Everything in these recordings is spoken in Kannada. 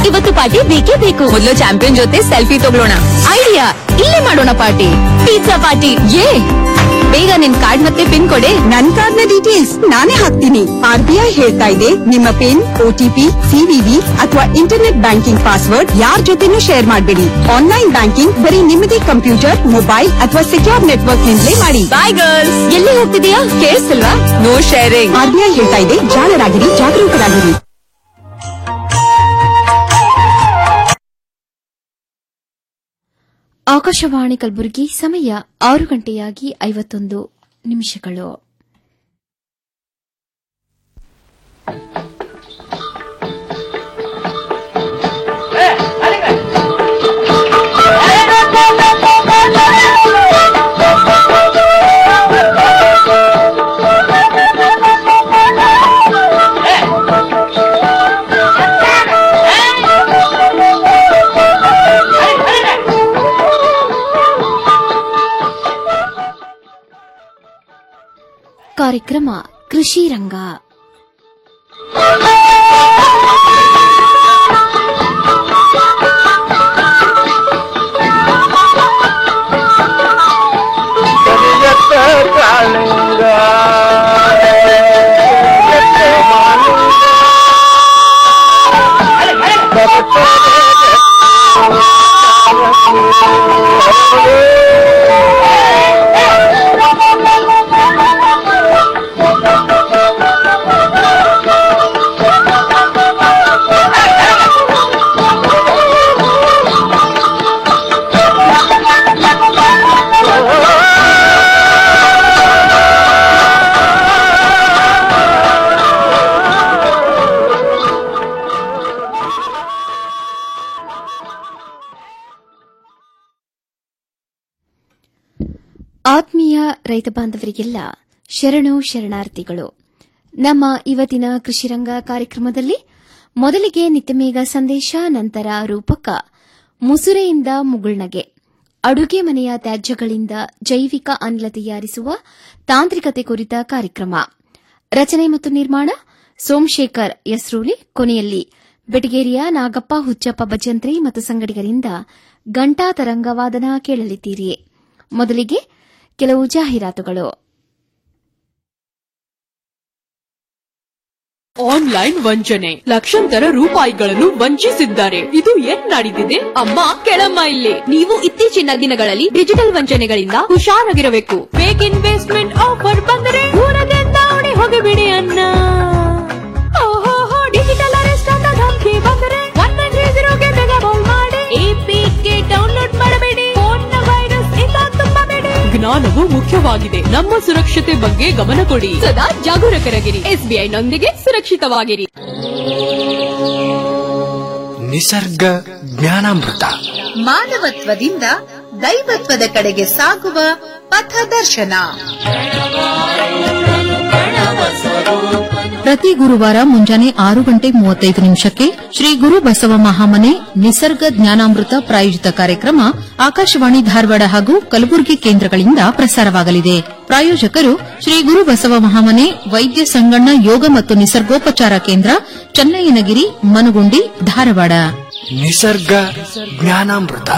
ಇವತ್ತು ಪಾರ್ಟಿ ಬೇಕೇ ಬೇಕು ಮೊದಲು ಚಾಂಪಿಯನ್ ಜೊತೆ ಸೆಲ್ಫಿ ತಗೊಳ್ಳೋಣ ಐಡಿಯಾ ಇಲ್ಲೇ ಮಾಡೋಣ ಪಾರ್ಟಿ ಪಿಜ್ಜಾ ಪಾರ್ಟಿ ಏ ಬೇಗ ನಿನ್ ಕಾರ್ಡ್ ಮತ್ತೆ ಪಿನ್ ಕೊಡೆ ನನ್ ಕಾರ್ಡ್ನ ಡೀಟೇಲ್ಸ್ ನಾನೇ ಹಾಕ್ತೀನಿ ಆರ್ಬಿಐ ಹೇಳ್ತಾ ಇದೆ ನಿಮ್ಮ ಪಿನ್ ಓಟಿಪಿ ಸಿವಿವಿ ಅಥವಾ ಇಂಟರ್ನೆಟ್ ಬ್ಯಾಂಕಿಂಗ್ ಪಾಸ್ವರ್ಡ್ ಯಾರ್ ಜೊತೆನೂ ಶೇರ್ ಮಾಡಬೇಡಿ ಆನ್ಲೈನ್ ಬ್ಯಾಂಕಿಂಗ್ ಬರೀ ನಿಮ್ಮದೇ ಕಂಪ್ಯೂಟರ್ ಮೊಬೈಲ್ ಅಥವಾ ಸೆಕ್ಯೂರ್ ನೆಟ್ವರ್ಕ್ ನಿಂದಲೇ ಮಾಡಿ ಬಾಯ್ ಗರ್ಲ್ಸ್ ಎಲ್ಲಿ ಹೋಗ್ತಿದೀಯಾ ಕೇಳಿಸ್ತಿಲ್ವಾ ನೋ ಶೇರಿಂಗ್ ಆರ್ಬಿಐ ಹೇಳ್ತಾ ಇದೆ ಜಾಣರಾಗಿರಿ ಜಾಗರೂಕರಾಗಿರಿ ಆಕಾಶವಾಣಿ ಕಲಬುರಗಿ ಸಮಯ ಆರು ಗಂಟೆಯಾಗಿ ಐವತ್ತೊಂದು ನಿಮಿಷಗಳು ಕಾರ್ಯಕ್ರಮ ಕೃಷಿ ರಂಗ ಆತ್ಮೀಯ ರೈತ ಬಾಂಧವರಿಗೆಲ್ಲ ಶರಣು ಶರಣಾರ್ಥಿಗಳು ನಮ್ಮ ಇವತ್ತಿನ ಕೃಷಿರಂಗ ಕಾರ್ಯಕ್ರಮದಲ್ಲಿ ಮೊದಲಿಗೆ ನಿತ್ಯಮೇಘ ಸಂದೇಶ ನಂತರ ರೂಪಕ ಮುಸುರೆಯಿಂದ ಮುಗುಳ್ನಗೆ ಅಡುಗೆ ಮನೆಯ ತ್ಯಾಜ್ಯಗಳಿಂದ ಜೈವಿಕ ಅನಿಲ ತಯಾರಿಸುವ ತಾಂತ್ರಿಕತೆ ಕುರಿತ ಕಾರ್ಯಕ್ರಮ ರಚನೆ ಮತ್ತು ನಿರ್ಮಾಣ ಸೋಮಶೇಖರ್ ಯಸ್ರೂಲಿ ಕೊನೆಯಲ್ಲಿ ಬೆಟಗೇರಿಯ ನಾಗಪ್ಪ ಹುಚ್ಚಪ್ಪ ಭಜಂತ್ರಿ ಮತ್ತು ಸಂಗಡಿಗರಿಂದ ಗಂಟಾ ತರಂಗವಾದನ ಕೇಳಲಿದ್ದೀರಿ ಮೊದಲಿಗೆ ಕೆಲವು ಜಾಹೀರಾತುಗಳು ಆನ್ಲೈನ್ ವಂಚನೆ ಲಕ್ಷಾಂತರ ರೂಪಾಯಿಗಳನ್ನು ವಂಚಿಸಿದ್ದಾರೆ ಇದು ಏನ್ ನಡೆದಿದೆ ಅಮ್ಮ ಕೆಳಮ್ಮ ಇಲ್ಲಿ ನೀವು ಇತ್ತೀಚಿನ ದಿನಗಳಲ್ಲಿ ಡಿಜಿಟಲ್ ವಂಚನೆಗಳಿಂದ ಹುಷಾರಾಗಿರಬೇಕು ಫೇಕ್ ಇನ್ವೆಸ್ಟ್ಮೆಂಟ್ ಆಫರ್ ಬಂದರೆ ದೂರದಿಂದ ಓಡಿ ಹೋಗಿಬಿಡಿ ಅನ್ನ ಡಿಜಿಟಲ್ ಅರೆಸ್ಟ್ ಅಂತ ಧಮಕಿ ಬಂದರೆ ಒನ್ ನೈನ್ ತ್ರೀ ಜೀರೋಗೆ ಬೇಗ ಕಾಲ್ ಮಾಡಿ ಎಪಿಕೆ ಡೌನ್ಲೋಡ್ ಮಾಡಬೇಡಿ ಫೋನ್ನ ವೈರಸ್ ಇಂದ ತುಂಬಬೇಡಿ ಜ್ಞಾನವು ಮುಖ್ಯವಾಗಿದೆ ನಮ್ಮ ಸುರಕ್ಷತೆ ಬಗ್ಗೆ ಗಮನ ಕೊಡಿ ಸದಾ ಜಾಗರೂಕರಾಗಿರಿ ಎಸ್ಬಿಐ ನೊಂದಿಗೆ ಸುರಕ್ಷಿತವಾಗಿರಿ ನಿಸರ್ಗ ಜ್ಞಾನಾಮೃತ ಮಾನವತ್ವದಿಂದ ದೈವತ್ವದ ಕಡೆಗೆ ಸಾಗುವ ಪಥದರ್ಶನ ಪ್ರತಿ ಗುರುವಾರ ಮುಂಜಾನೆ ಆರು ಗಂಟೆ ಮೂವತ್ತೈದು ನಿಮಿಷಕ್ಕೆ ಶ್ರೀ ಗುರು ಬಸವ ಮಹಾಮನೆ ನಿಸರ್ಗ ಜ್ಞಾನಾಮೃತ ಪ್ರಾಯೋಜಿತ ಕಾರ್ಯಕ್ರಮ ಆಕಾಶವಾಣಿ ಧಾರವಾಡ ಹಾಗೂ ಕಲಬುರಗಿ ಕೇಂದ್ರಗಳಿಂದ ಪ್ರಸಾರವಾಗಲಿದೆ ಪ್ರಾಯೋಜಕರು ಶ್ರೀ ಗುರು ಬಸವ ಮಹಾಮನೆ ವೈದ್ಯ ಸಂಗಣ್ಣ ಯೋಗ ಮತ್ತು ನಿಸರ್ಗೋಪಚಾರ ಕೇಂದ್ರ ಚನ್ನಯ್ಯನಗಿರಿ ಮನುಗುಂಡಿ ಧಾರವಾಡ ನಿಸರ್ಗ ಜ್ಞಾನಾಮೃತ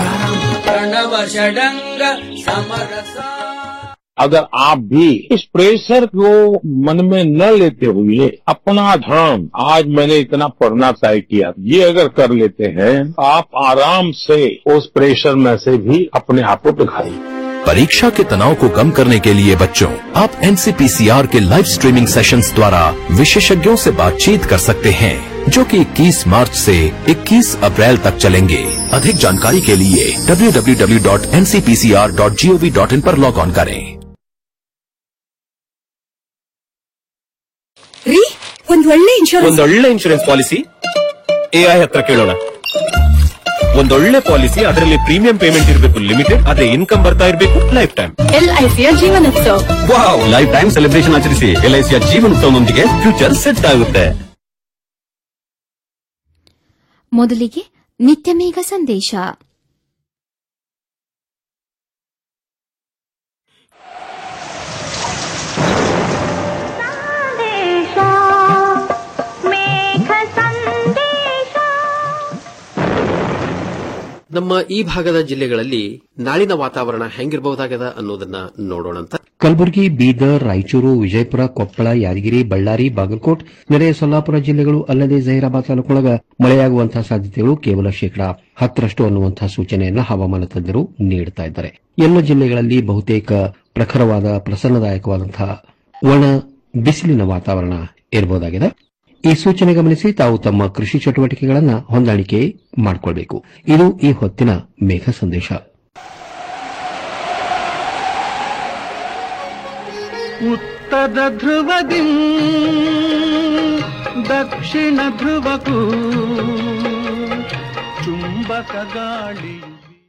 अगर आप भी इस प्रेशर को मन में न लेते हुए अपना धर्म आज मैंने इतना पढ़ना तय किया ये अगर कर लेते हैं आप आराम से उस प्रेशर में से भी अपने आप को दिखाइए परीक्षा के तनाव को कम करने के लिए बच्चों आप एनसीपीसीआर के लाइव स्ट्रीमिंग सेशंस द्वारा विशेषज्ञों से बातचीत कर सकते हैं जो कि 21 मार्च से 21 अप्रैल तक चलेंगे अधिक जानकारी के लिए www.ncpcr.gov.in पर लॉग ऑन करें ರೀ ಒಂದ್ ಒಳ್ಳೆ ಇನ್ಶೂರೆನ್ಸ್ ಒಂದೊಳ್ಳೆ ಇನ್ಶೂರೆನ್ಸ್ ಪಾಲಿಸಿ ಎಐ ಹತ್ರ ಕೇಳೋಣ ಒಂದೊಳ್ಳೆ ಪಾಲಿಸಿ ಅದರಲ್ಲಿ ಪ್ರೀಮಿಯಂ ಪೇಮೆಂಟ್ ಇರಬೇಕು ಲಿಮಿಟೆಡ್ ಅದೇ ಇನ್ಕಮ್ ಬರ್ತಾ ಇರಬೇಕು ಲೈಫ್ ಟೈಮ್ ಎಲ್ಐಸಿಯ ಜೀವನೋತ್ಸವ ವಾವ್ ಲೈಫ್ ಟೈಮ್ ಸೆಲೆಬ್ರೇಷನ್ ಆಚರಿಸಿ ಎಲ್ಐಸಿಯ ಜೀವನೋತ್ಸವದೊಂದಿಗೆ ಫ್ಯೂಚರ್ ಸೆಟ್ ಆಗುತ್ತೆ ಮೊದಲಿಗೆ ನಿತ್ಯಮೇಘ ಸಂದೇಶ ನಮ್ಮ ಈ ಭಾಗದ ಜಿಲ್ಲೆಗಳಲ್ಲಿ ನಾಳಿನ ವಾತಾವರಣ ಹೆಂಗಿರಬಹುದಾಗದ ಅನ್ನೋದನ್ನ ನೋಡೋಣಂತ ಕಲಬುರಗಿ ಬೀದರ್ ರಾಯಚೂರು ವಿಜಯಪುರ ಕೊಪ್ಪಳ ಯಾದಗಿರಿ ಬಳ್ಳಾರಿ ಬಾಗಲಕೋಟ್ ನೆರೆಯ ಸೊಲ್ಲಾಪುರ ಜಿಲ್ಲೆಗಳು ಅಲ್ಲದೆ ಜಹೀರಾಬಾದ್ ತಾಲೂಕೊಳಗ ಮಳೆಯಾಗುವಂತಹ ಸಾಧ್ಯತೆಗಳು ಕೇವಲ ಶೇಕಡಾ ಹತ್ತರಷ್ಟು ಅನ್ನುವಂತಹ ಸೂಚನೆಯನ್ನು ಹವಾಮಾನ ತಜ್ಞರು ನೀಡುತ್ತಾ ಇದ್ದಾರೆ ಎಲ್ಲ ಜಿಲ್ಲೆಗಳಲ್ಲಿ ಬಹುತೇಕ ಪ್ರಖರವಾದ ಪ್ರಸನ್ನದಾಯಕವಾದಂತಹ ಒಣ ಬಿಸಿಲಿನ ವಾತಾವರಣ ಇರಬಹುದಾಗಿದೆ ಈ ಸೂಚನೆ ಗಮನಿಸಿ ತಾವು ತಮ್ಮ ಕೃಷಿ ಚಟುವಟಿಕೆಗಳನ್ನು ಹೊಂದಾಣಿಕೆ ಮಾಡಿಕೊಳ್ಬೇಕು ಇದು ಈ ಹೊತ್ತಿನ ಮೇಘ ಸಂದೇಶ ಉತ್ತರ ಧ್ರುವದಿ ದಕ್ಷಿಣ ಧ್ರುವಕ್ಕೂ ಚುಂಬಕ ಗಾಳಿಯು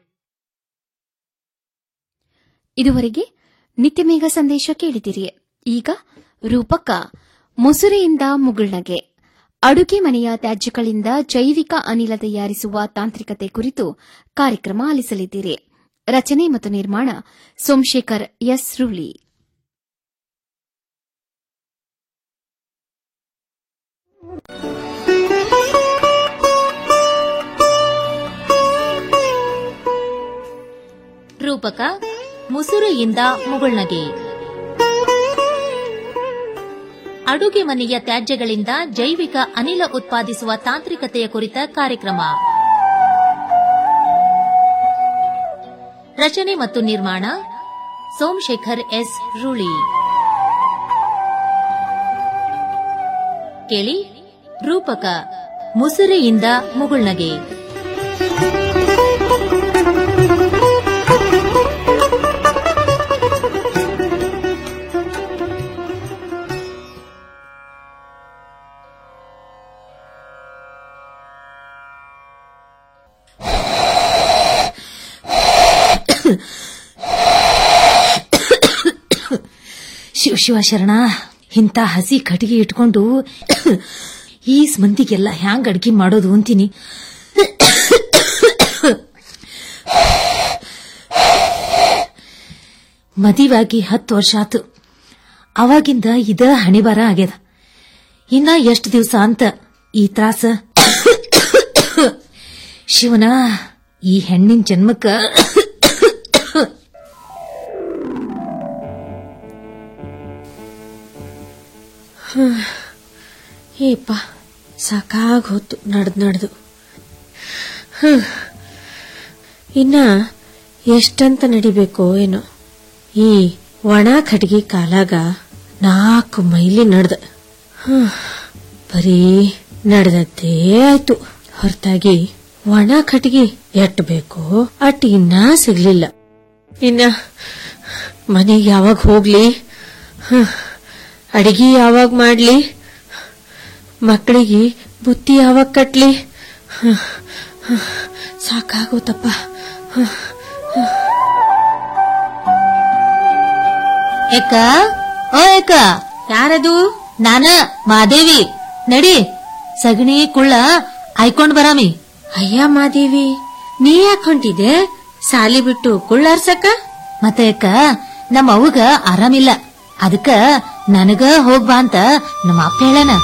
ಇದುವರೆಗೆ ನಿತ್ಯಮೇಘ ಸಂದೇಶ ಕೇಳಿದಿರಿ ಈಗ ರೂಪಕ ಮೊಸುರೆಯಿಂದ ಮುಗುಳ್ನಗೆ ಅಡುಗೆ ಮನೆಯ ತ್ಯಾಜ್ಯಗಳಿಂದ ಜೈವಿಕ ಅನಿಲ ತಯಾರಿಸುವ ತಾಂತ್ರಿಕತೆ ಕುರಿತು ಕಾರ್ಯಕ್ರಮ ಆಲಿಸಲಿದ್ದೀರಿ ರಚನೆ ಮತ್ತು ನಿರ್ಮಾಣ ಸೋಮಶೇಖರ್ ಎಸ್ ರೂಳಿ ರೂಪಕ ಮುಸುರೆಯಿಂದ ಮುಗುಳ್ನಗೆ ಅಡುಗೆ ಮನೆಯ ತ್ಯಾಜ್ಯಗಳಿಂದ ಜೈವಿಕ ಅನಿಲ ಉತ್ಪಾದಿಸುವ ತಾಂತ್ರಿಕತೆಯ ಕುರಿತ ಕಾರ್ಯಕ್ರಮ ರಚನೆ ಮತ್ತು ನಿರ್ಮಾಣ ಸೋಮಶೇಖರ್ ಎಸ್ ರೂಳಿ ಕೇಳಿ ರೂಪಕ ಮುಸುರೆಯಿಂದ ಮುಗುಳ್ನಗೆ ಶಿವ ಶಿವ ಶರಣ ಇಂಥ ಹಸಿ ಕಟ್ಟಿಗೆ ಇಟ್ಕೊಂಡು ಈ ಮಂದಿಗೆಲ್ಲ ಹ್ಯಾಂಗ್ ಅಡ್ಗೆ ಮಾಡೋದು ಅಂತೀನಿ ಮದಿವಾಗಿ ಹತ್ತು ವರ್ಷ ಆತು ಅವಾಗಿಂದ ಇದ ಹಣಿಬಾರ ಆಗ್ಯದ ಇನ್ನ ಎಷ್ಟು ದಿವಸ ಅಂತ ಈ ತ್ರಾಸ ಶಿವನ ಈ ಹೆಣ್ಣಿನ ಜನ್ಮಕ್ಕ ಏಪ್ಪ ಸಾಕಾಗ್ ಹೊತ್ತು ನಡೆದು ನಡೆದು ಇನ್ನ ಎಷ್ಟಂತ ನಡಿಬೇಕೋ ಏನೋ ಈ ಒಣ ಕಟ್ಗಿ ಕಾಲಾಗ ನಾಲ್ಕು ಮೈಲಿ ನಡ್ದ ಹ್ಮ್, ಬರೀ ನಡೆದದ್ದೇ ಆಯ್ತು ಹೊರತಾಗಿ ಒಣ ಕಟ್ಗಿ ಎಟ್ಟು ಬೇಕೋ ಅಟ್ಟು ಇನ್ನ ಸಿಗ್ಲಿಲ್ಲ ಇನ್ನ ಮನೆಗೆ ಯಾವಾಗ ಹೋಗ್ಲಿ ಹ್ಮ್, ಅಡಿಗೆ ಯಾವಾಗ ಮಾಡ್ಲಿ ಮಕ್ಕಳಿಗೆ ಬುತ್ತಿ ಯಾವಾಗ ಕಟ್ಲಿ ಹ್ಮ್, ಹ್ಮ್, ಸಾಕಾಗೋತಪ್ಪ ಹ್ಮ್, ಹ್ಮ್. ಏಕ ಓ ಏಕ ಯಾರದು ನಾನ ಮಾದೇವಿ ನಡಿ ಸಗಣಿ ಕುಳ್ಳ ಆಯ್ಕೊಂಡ್ ಬರಾಮಿ ಅಯ್ಯ ಮಾದೇವಿ ನೀ ಯಾಕೆ ಹೊಂಟಿದೆ ಸಾಲಿ ಬಿಟ್ಟು ಕುಳ್ಳಾರ್ಸಕ ಮತ್ತೆ ಅಕ್ಕ ನಮ್ಮ ಅವ್ಗ ಆರಾಮಿಲ್ಲ ಅದಕ್ಕ ನನಗ ಹೋಗ್ಬಾ ಅಂತ ನಮ್ಮ ಅಪ್ಪ ಹೇಳನ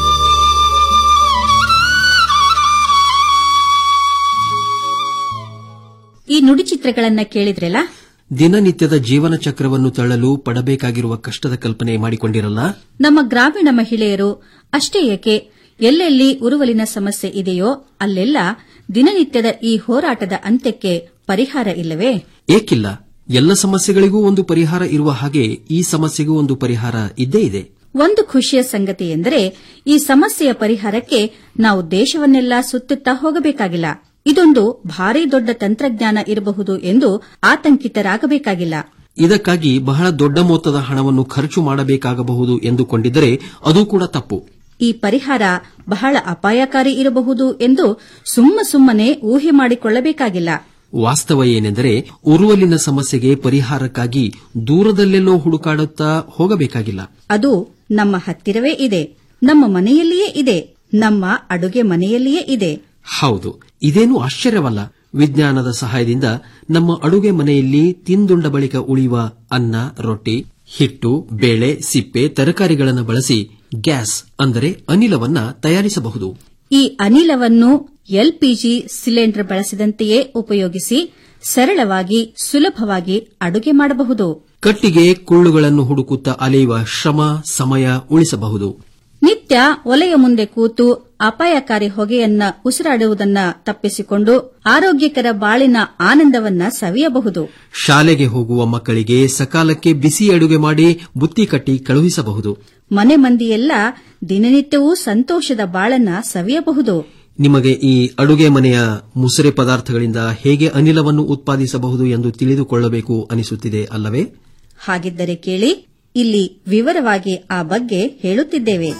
ಈ ನುಡಿ ಚಿತ್ರಗಳನ್ನ ಕೇಳಿದ್ರಲ್ಲ ದಿನನಿತ್ಯದ ಜೀವನ ಚಕ್ರವನ್ನು ತಳ್ಳಲು ಪಡಬೇಕಾಗಿರುವ ಕಷ್ಟದ ಕಲ್ಪನೆ ಮಾಡಿಕೊಂಡಿರಲ್ಲ ನಮ್ಮ ಗ್ರಾಮೀಣ ಮಹಿಳೆಯರು ಅಷ್ಟೇ ಏಕೆ ಎಲ್ಲೆಲ್ಲಿ ಉರುವಲಿನ ಸಮಸ್ಯೆ ಇದೆಯೋ ಅಲ್ಲೆಲ್ಲ ದಿನನಿತ್ಯದ ಈ ಹೋರಾಟದ ಅಂತ್ಯಕ್ಕೆ ಪರಿಹಾರ ಇಲ್ಲವೇ ಏಕಿಲ್ಲ ಎಲ್ಲ ಸಮಸ್ಯೆಗಳಿಗೂ ಒಂದು ಪರಿಹಾರ ಇರುವ ಹಾಗೆ ಈ ಸಮಸ್ಯೆಗೂ ಒಂದು ಪರಿಹಾರ ಇದ್ದೇ ಇದೆ ಒಂದು ಖುಷಿಯ ಸಂಗತಿ ಎಂದರೆ ಈ ಸಮಸ್ಯೆಯ ಪರಿಹಾರಕ್ಕೆ ನಾವು ದೇಶವನ್ನೆಲ್ಲ ಸುತ್ತುತ್ತಾ ಹೋಗಬೇಕಾಗಿಲ್ಲ ಇದೊಂದು ಭಾರಿ ದೊಡ್ಡ ತಂತ್ರಜ್ಞಾನ ಇರಬಹುದು ಎಂದು ಆತಂಕಿತರಾಗಬೇಕಾಗಿಲ್ಲ ಇದಕ್ಕಾಗಿ ಬಹಳ ದೊಡ್ಡ ಮೊತ್ತದ ಹಣವನ್ನು ಖರ್ಚು ಮಾಡಬೇಕಾಗಬಹುದು ಎಂದುಕೊಂಡಿದ್ದರೆ ಅದು ಕೂಡ ತಪ್ಪು ಈ ಪರಿಹಾರ ಬಹಳ ಅಪಾಯಕಾರಿ ಇರಬಹುದು ಎಂದು ಸುಮ್ಮ ಸುಮ್ಮನೆ ಊಹೆ ಮಾಡಿಕೊಳ್ಳಬೇಕಾಗಿಲ್ಲ ವಾಸ್ತವ ಏನೆಂದರೆ ಉರುವಲಿನ ಸಮಸ್ಯೆಗೆ ಪರಿಹಾರಕ್ಕಾಗಿ ದೂರದಲ್ಲೆಲ್ಲೋ ಹುಡುಕಾಡುತ್ತಾ ಹೋಗಬೇಕಾಗಿಲ್ಲ ಅದು ನಮ್ಮ ಹತ್ತಿರವೇ ಇದೆ ನಮ್ಮ ಮನೆಯಲ್ಲಿಯೇ ಇದೆ ನಮ್ಮ ಅಡುಗೆ ಮನೆಯಲ್ಲಿಯೇ ಇದೆ ಹೌದು ಇದೇನು ಆಶ್ಚರ್ಯವಲ್ಲ ವಿಜ್ಞಾನದ ಸಹಾಯದಿಂದ ನಮ್ಮ ಅಡುಗೆ ಮನೆಯಲ್ಲಿ ತಿಂದುಂಡ ಬಳಿಕ ಉಳಿಯುವ ಅನ್ನ ರೊಟ್ಟಿ ಹಿಟ್ಟು ಬೇಳೆ ಸಿಪ್ಪೆ ತರಕಾರಿಗಳನ್ನು ಬಳಸಿ ಗ್ಯಾಸ್ ಅಂದರೆ ಅನಿಲವನ್ನ ತಯಾರಿಸಬಹುದು ಈ ಅನಿಲವನ್ನು ಎಲ್ಪಿಜಿ ಸಿಲಿಂಡರ್ ಬಳಸಿದಂತೆಯೇ ಉಪಯೋಗಿಸಿ ಸರಳವಾಗಿ ಸುಲಭವಾಗಿ ಅಡುಗೆ ಮಾಡಬಹುದು ಕಟ್ಟಿಗೆ ಕುಳ್ಳುಗಳನ್ನು ಹುಡುಕುತ್ತಾ ಅಲೆಯುವ ಶ್ರಮ ಸಮಯ ಉಳಿಸಬಹುದು ನಿತ್ಯ ಒಲೆಯ ಮುಂದೆ ಕೂತು ಅಪಾಯಕಾರಿ ಹೊಗೆಯನ್ನ ಉಸಿರಾಡುವುದನ್ನ ತಪ್ಪಿಸಿಕೊಂಡು ಆರೋಗ್ಯಕರ ಬಾಳಿನ ಆನಂದವನ್ನ ಸವಿಯಬಹುದು ಶಾಲೆಗೆ ಹೋಗುವ ಮಕ್ಕಳಿಗೆ ಸಕಾಲಕ್ಕೆ ಬಿಸಿ ಅಡುಗೆ ಮಾಡಿ ಬುತ್ತಿ ಕಟ್ಟಿ ಕಳುಹಿಸಬಹುದು ಮನೆ ಮಂದಿಯೆಲ್ಲ ದಿನನಿತ್ಯವೂ ಸಂತೋಷದ ಬಾಳನ್ನ ಸವಿಯಬಹುದು ನಿಮಗೆ ಈ ಅಡುಗೆ ಮನೆಯ ಮುಸರೆ ಪದಾರ್ಥಗಳಿಂದ ಹೇಗೆ ಅನಿಲವನ್ನು ಉತ್ಪಾದಿಸಬಹುದು ಎಂದು ತಿಳಿದುಕೊಳ್ಳಬೇಕು ಅನಿಸುತ್ತಿದೆ ಅಲ್ಲವೇ ಹಾಗಿದ್ದರೆ ಕೇಳಿ ಇಲ್ಲಿ ವಿವರವಾಗಿ ಆ ಬಗ್ಗೆ ಹೇಳುತ್ತಿದ್ದೇವೆ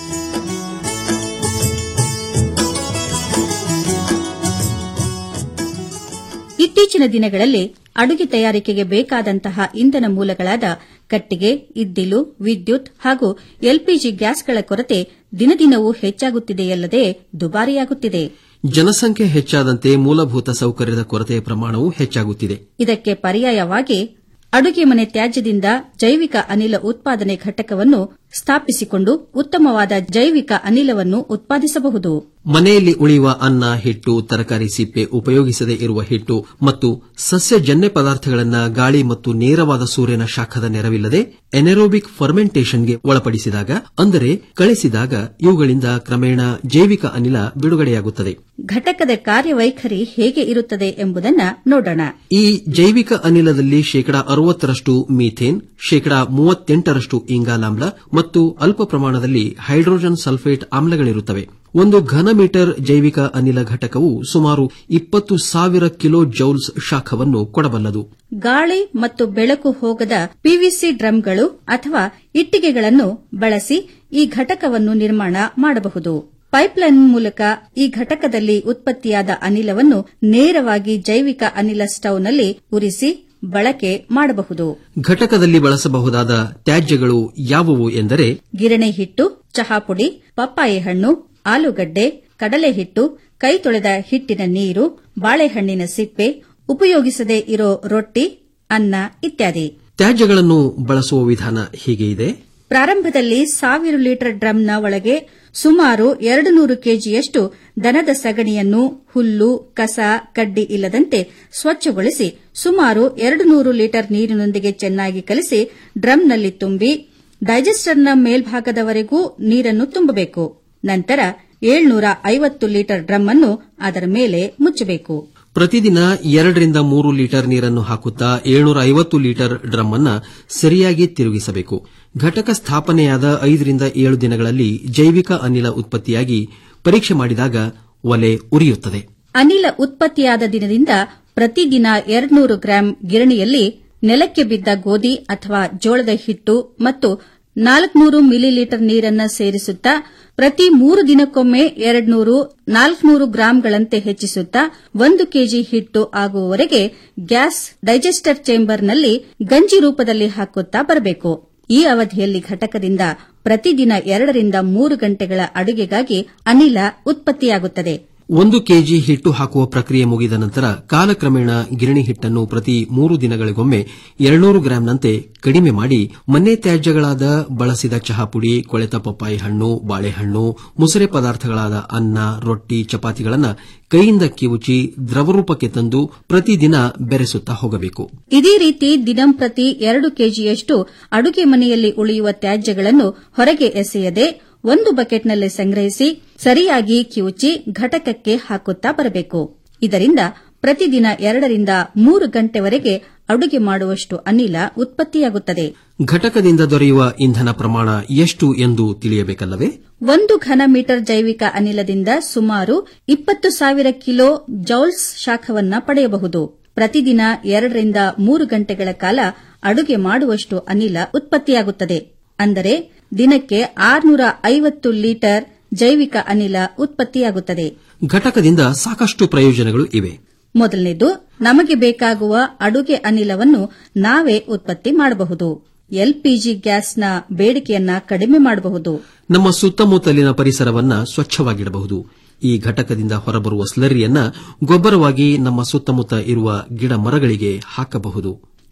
ಇತ್ತೀಚಿನ ದಿನಗಳಲ್ಲಿ ಅಡುಗೆ ತಯಾರಿಕೆಗೆ ಬೇಕಾದಂತಹ ಇಂಧನ ಮೂಲಗಳಾದ ಕಟ್ಟಿಗೆ ಇದ್ದಿಲು ವಿದ್ಯುತ್ ಹಾಗೂ ಎಲ್ಪಿಜಿ ಗ್ಯಾಸ್ಗಳ ಕೊರತೆ ದಿನದಿನವೂ ಹೆಚ್ಚಾಗುತ್ತಿದೆಯಲ್ಲದೆ ದುಬಾರಿಯಾಗುತ್ತಿದೆ ಜನಸಂಖ್ಯೆ ಹೆಚ್ಚಾದಂತೆ ಮೂಲಭೂತ ಸೌಕರ್ಯದ ಕೊರತೆಯ ಪ್ರಮಾಣವೂ ಹೆಚ್ಚಾಗುತ್ತಿದೆ ಇದಕ್ಕೆ ಪರ್ಯಾಯವಾಗಿ ಅಡುಗೆ ಮನೆ ತ್ಯಾಜ್ಯದಿಂದ ಜೈವಿಕ ಅನಿಲ ಉತ್ಪಾದನೆ ಘಟಕವನ್ನು ಸ್ಥಾಪಿಸಿಕೊಂಡು ಉತ್ತಮವಾದ ಜೈವಿಕ ಅನಿಲವನ್ನು ಉತ್ಪಾದಿಸಬಹುದು ಮನೆಯಲ್ಲಿ ಉಳಿಯುವ ಅನ್ನ ಹಿಟ್ಟು ತರಕಾರಿ ಸಿಪ್ಪೆ ಉಪಯೋಗಿಸದೇ ಇರುವ ಹಿಟ್ಟು ಮತ್ತು ಸಸ್ಯಜನ್ಯ ಪದಾರ್ಥಗಳನ್ನು ಗಾಳಿ ಮತ್ತು ನೇರವಾದ ಸೂರ್ಯನ ಶಾಖದ ನೆರವಿಲ್ಲದೆ ಎನೆರೋಬಿಕ್ ಫರ್ಮೆಂಟೇಷನ್ಗೆ ಒಳಪಡಿಸಿದಾಗ ಅಂದರೆ ಕಳಿಸಿದಾಗ ಇವುಗಳಿಂದ ಕ್ರಮೇಣ ಜೈವಿಕ ಅನಿಲ ಬಿಡುಗಡೆಯಾಗುತ್ತದೆ ಘಟಕದ ಕಾರ್ಯವೈಖರಿ ಹೇಗೆ ಇರುತ್ತದೆ ಎಂಬುದನ್ನ ನೋಡೋಣ ಈ ಜೈವಿಕ ಅನಿಲದಲ್ಲಿ ಶೇಕಡಾ ಅರವತ್ತರಷ್ಟು ಮೀಥೇನ್ ಶೇಕಡಾ ಮೂವತ್ತೆಂಟರಷ್ಟು ಇಂಗಾಲಾಮ್ಲ ಮತ್ತು ಅಲ್ಪ ಪ್ರಮಾಣದಲ್ಲಿ ಹೈಡ್ರೋಜನ್ ಸಲ್ಫೇಟ್ ಆಮ್ಲಗಳಿರುತ್ತವೆ ಒಂದು ಘನ ಮೀಟರ್ ಜೈವಿಕ ಅನಿಲ ಘಟಕವು ಸುಮಾರು ಇಪ್ಪತ್ತು ಸಾವಿರ ಕಿಲೋ ಜೌಲ್ಸ್ ಶಾಖವನ್ನು ಕೊಡಬಲ್ಲದು ಗಾಳಿ ಮತ್ತು ಬೆಳಕು ಹೋಗದ ಪಿವಿಸಿ ಡ್ರಮ್ಗಳು ಅಥವಾ ಇಟ್ಟಿಗೆಗಳನ್ನು ಬಳಸಿ ಈ ಘಟಕವನ್ನು ನಿರ್ಮಾಣ ಮಾಡಬಹುದು ಪೈಪ್ಲೈನ್ ಮೂಲಕ ಈ ಘಟಕದಲ್ಲಿ ಉತ್ಪತ್ತಿಯಾದ ಅನಿಲವನ್ನು ನೇರವಾಗಿ ಜೈವಿಕ ಅನಿಲ ಸ್ಟೌವ್ನಲ್ಲಿ ಉರಿಸಿ ಬಳಕೆ ಮಾಡಬಹುದು ಘಟಕದಲ್ಲಿ ಬಳಸಬಹುದಾದ ತ್ಯಾಜ್ಯಗಳು ಯಾವುವು ಎಂದರೆ ಗಿರಣಿ ಹಿಟ್ಟು ಚಹಾ ಪುಡಿ ಪಪ್ಪಾಯಿ ಹಣ್ಣು ಆಲೂಗಡ್ಡೆ ಕಡಲೆ ಹಿಟ್ಟು ಕೈ ತೊಳೆದ ಹಿಟ್ಟಿನ ನೀರು ಬಾಳೆಹಣ್ಣಿನ ಸಿಪ್ಪೆ ಉಪಯೋಗಿಸದೇ ಇರೋ ರೊಟ್ಟಿ ಅನ್ನ ಇತ್ಯಾದಿ ತ್ಯಾಜ್ಯಗಳನ್ನು ಬಳಸುವ ವಿಧಾನ ಹೀಗೆ ಇದೆ ಪ್ರಾರಂಭದಲ್ಲಿ ಸಾವಿರ ಲೀಟರ್ ಡ್ರಮ್ನ ಒಳಗೆ ಸುಮಾರು ಎರಡು ನೂರು ಕೆಜಿಯಷ್ಟು ದನದ ಸಗಣಿಯನ್ನು ಹುಲ್ಲು ಕಸ ಕಡ್ಡಿ ಇಲ್ಲದಂತೆ ಸ್ವಚ್ಛಗೊಳಿಸಿ ಸುಮಾರು ಎರಡು ನೂರು ಲೀಟರ್ ನೀರಿನೊಂದಿಗೆ ಚೆನ್ನಾಗಿ ಕಲಿಸಿ ಡ್ರಮ್ನಲ್ಲಿ ತುಂಬಿ ಡೈಜೆಸ್ಟರ್ನ ಮೇಲ್ಭಾಗದವರೆಗೂ ನೀರನ್ನು ತುಂಬಬೇಕು ನಂತರ ಏಳ್ನೂರ ಐವತ್ತು ಲೀಟರ್ ಡ್ರಮ್ ಅನ್ನು ಅದರ ಮೇಲೆ ಮುಚ್ಚಬೇಕು ಪ್ರತಿದಿನ ಎರಡರಿಂದ ಮೂರು ಲೀಟರ್ ನೀರನ್ನು ಹಾಕುತ್ತಾ ಏಳ್ನೂರ ಐವತ್ತು ಲೀಟರ್ ಡ್ರಮ್ ಅನ್ನ ಸರಿಯಾಗಿ ತಿರುಗಿಸಬೇಕು ಘಟಕ ಸ್ಥಾಪನೆಯಾದ ಐದರಿಂದ ಏಳು ದಿನಗಳಲ್ಲಿ ಜೈವಿಕ ಅನಿಲ ಉತ್ಪತ್ತಿಯಾಗಿ ಪರೀಕ್ಷೆ ಮಾಡಿದಾಗ ಒಲೆ ಉರಿಯುತ್ತದೆ ಅನಿಲ ಉತ್ಪತ್ತಿಯಾದ ದಿನದಿಂದ ಪ್ರತಿದಿನ ಎರಡ್ನೂರು ಗ್ರಾಂ ಗಿರಣಿಯಲ್ಲಿ ನೆಲಕ್ಕೆ ಬಿದ್ದ ಗೋಧಿ ಅಥವಾ ಜೋಳದ ಹಿಟ್ಟು ಮತ್ತು ನಾಲ್ಕನೂರು ಮಿಲಿಲೀಟರ್ ನೀರನ್ನ ಸೇರಿಸುತ್ತಾ ಪ್ರತಿ ಮೂರು ದಿನಕ್ಕೊಮ್ಮೆ ಎರಡ್ನೂರು ನಾಲ್ಕನೂರು ಗ್ರಾಂಗಳಂತೆ ಹೆಚ್ಚಿಸುತ್ತಾ ಒಂದು ಕೆಜಿ ಹಿಟ್ಟು ಆಗುವವರೆಗೆ ಗ್ಯಾಸ್ ಡೈಜೆಸ್ಟರ್ ಚೇಂಬರ್ನಲ್ಲಿ ಗಂಜಿ ರೂಪದಲ್ಲಿ ಹಾಕುತ್ತಾ ಬರಬೇಕು ಈ ಅವಧಿಯಲ್ಲಿ ಘಟಕದಿಂದ ಪ್ರತಿದಿನ ಎರಡರಿಂದ ಮೂರು ಗಂಟೆಗಳ ಅಡುಗೆಗಾಗಿ ಅನಿಲ ಉತ್ಪತ್ತಿಯಾಗುತ್ತದೆ ಒಂದು ಕೆಜಿ ಹಿಟ್ಟು ಹಾಕುವ ಪ್ರಕ್ರಿಯೆ ಮುಗಿದ ನಂತರ ಕಾಲಕ್ರಮೇಣ ಗಿರಣಿ ಹಿಟ್ಟನ್ನು ಪ್ರತಿ ಮೂರು ದಿನಗಳಿಗೊಮ್ಮೆ ಎರಡ್ನೂರು ಗ್ರಾಂನಂತೆ ಕಡಿಮೆ ಮಾಡಿ ಮನೆ ತ್ಯಾಜ್ಯಗಳಾದ ಬಳಸಿದ ಚಹಾ ಪುಡಿ ಕೊಳೆತ ಪಪ್ಪಾಯಿ ಹಣ್ಣು ಬಾಳೆಹಣ್ಣು ಮುಸರೆ ಪದಾರ್ಥಗಳಾದ ಅನ್ನ ರೊಟ್ಟಿ ಚಪಾತಿಗಳನ್ನು ಕೈಯಿಂದ ಕಿವುಚಿ ದ್ರವರೂಪಕ್ಕೆ ತಂದು ಪ್ರತಿದಿನ ಬೆರೆಸುತ್ತಾ ಹೋಗಬೇಕು ಇದೇ ರೀತಿ ದಿನಂಪ್ರತಿ ಎರಡು ಕೆಜಿಯಷ್ಟು ಅಡುಗೆ ಮನೆಯಲ್ಲಿ ಉಳಿಯುವ ತ್ಯಾಜ್ಯಗಳನ್ನು ಹೊರಗೆ ಎಸೆಯದೆ ಒಂದು ಬಕೆಟ್ನಲ್ಲಿ ಸಂಗ್ರಹಿಸಿ ಸರಿಯಾಗಿ ಕಿವುಚಿ ಘಟಕಕ್ಕೆ ಹಾಕುತ್ತಾ ಬರಬೇಕು ಇದರಿಂದ ಪ್ರತಿದಿನ ಎರಡರಿಂದ ಮೂರು ಗಂಟೆವರೆಗೆ ಅಡುಗೆ ಮಾಡುವಷ್ಟು ಅನಿಲ ಉತ್ಪತ್ತಿಯಾಗುತ್ತದೆ ಘಟಕದಿಂದ ದೊರೆಯುವ ಇಂಧನ ಪ್ರಮಾಣ ಎಷ್ಟು ಎಂದು ತಿಳಿಯಬೇಕಲ್ಲವೇ ಒಂದು ಘನ ಮೀಟರ್ ಜೈವಿಕ ಅನಿಲದಿಂದ ಸುಮಾರು ಇಪ್ಪತ್ತು ಸಾವಿರ ಕಿಲೋ ಜೌಲ್ಸ್ ಶಾಖವನ್ನ ಪಡೆಯಬಹುದು ಪ್ರತಿದಿನ ಎರಡರಿಂದ ಮೂರು ಗಂಟೆಗಳ ಕಾಲ ಅಡುಗೆ ಮಾಡುವಷ್ಟು ಅನಿಲ ಉತ್ಪತ್ತಿಯಾಗುತ್ತದೆ ಅಂದರೆ ದಿನಕ್ಕೆ ಆರುನೂರ ಐವತ್ತು ಲೀಟರ್ ಜೈವಿಕ ಅನಿಲ ಉತ್ಪತ್ತಿಯಾಗುತ್ತದೆ ಘಟಕದಿಂದ ಸಾಕಷ್ಟು ಪ್ರಯೋಜನಗಳು ಇವೆ ಮೊದಲನೇದು ನಮಗೆ ಬೇಕಾಗುವ ಅಡುಗೆ ಅನಿಲವನ್ನು ನಾವೇ ಉತ್ಪತ್ತಿ ಮಾಡಬಹುದು ಎಲ್ಪಿಜಿ ಗ್ಯಾಸ್ನ ಬೇಡಿಕೆಯನ್ನ ಕಡಿಮೆ ಮಾಡಬಹುದು ನಮ್ಮ ಸುತ್ತಮುತ್ತಲಿನ ಪರಿಸರವನ್ನ ಸ್ವಚ್ಛವಾಗಿಡಬಹುದು ಈ ಘಟಕದಿಂದ ಹೊರಬರುವ ಸ್ಲರಿಯನ್ನ ಗೊಬ್ಬರವಾಗಿ ನಮ್ಮ ಸುತ್ತಮುತ್ತ ಇರುವ ಗಿಡ ಮರಗಳಿಗೆ ಹಾಕಬಹುದು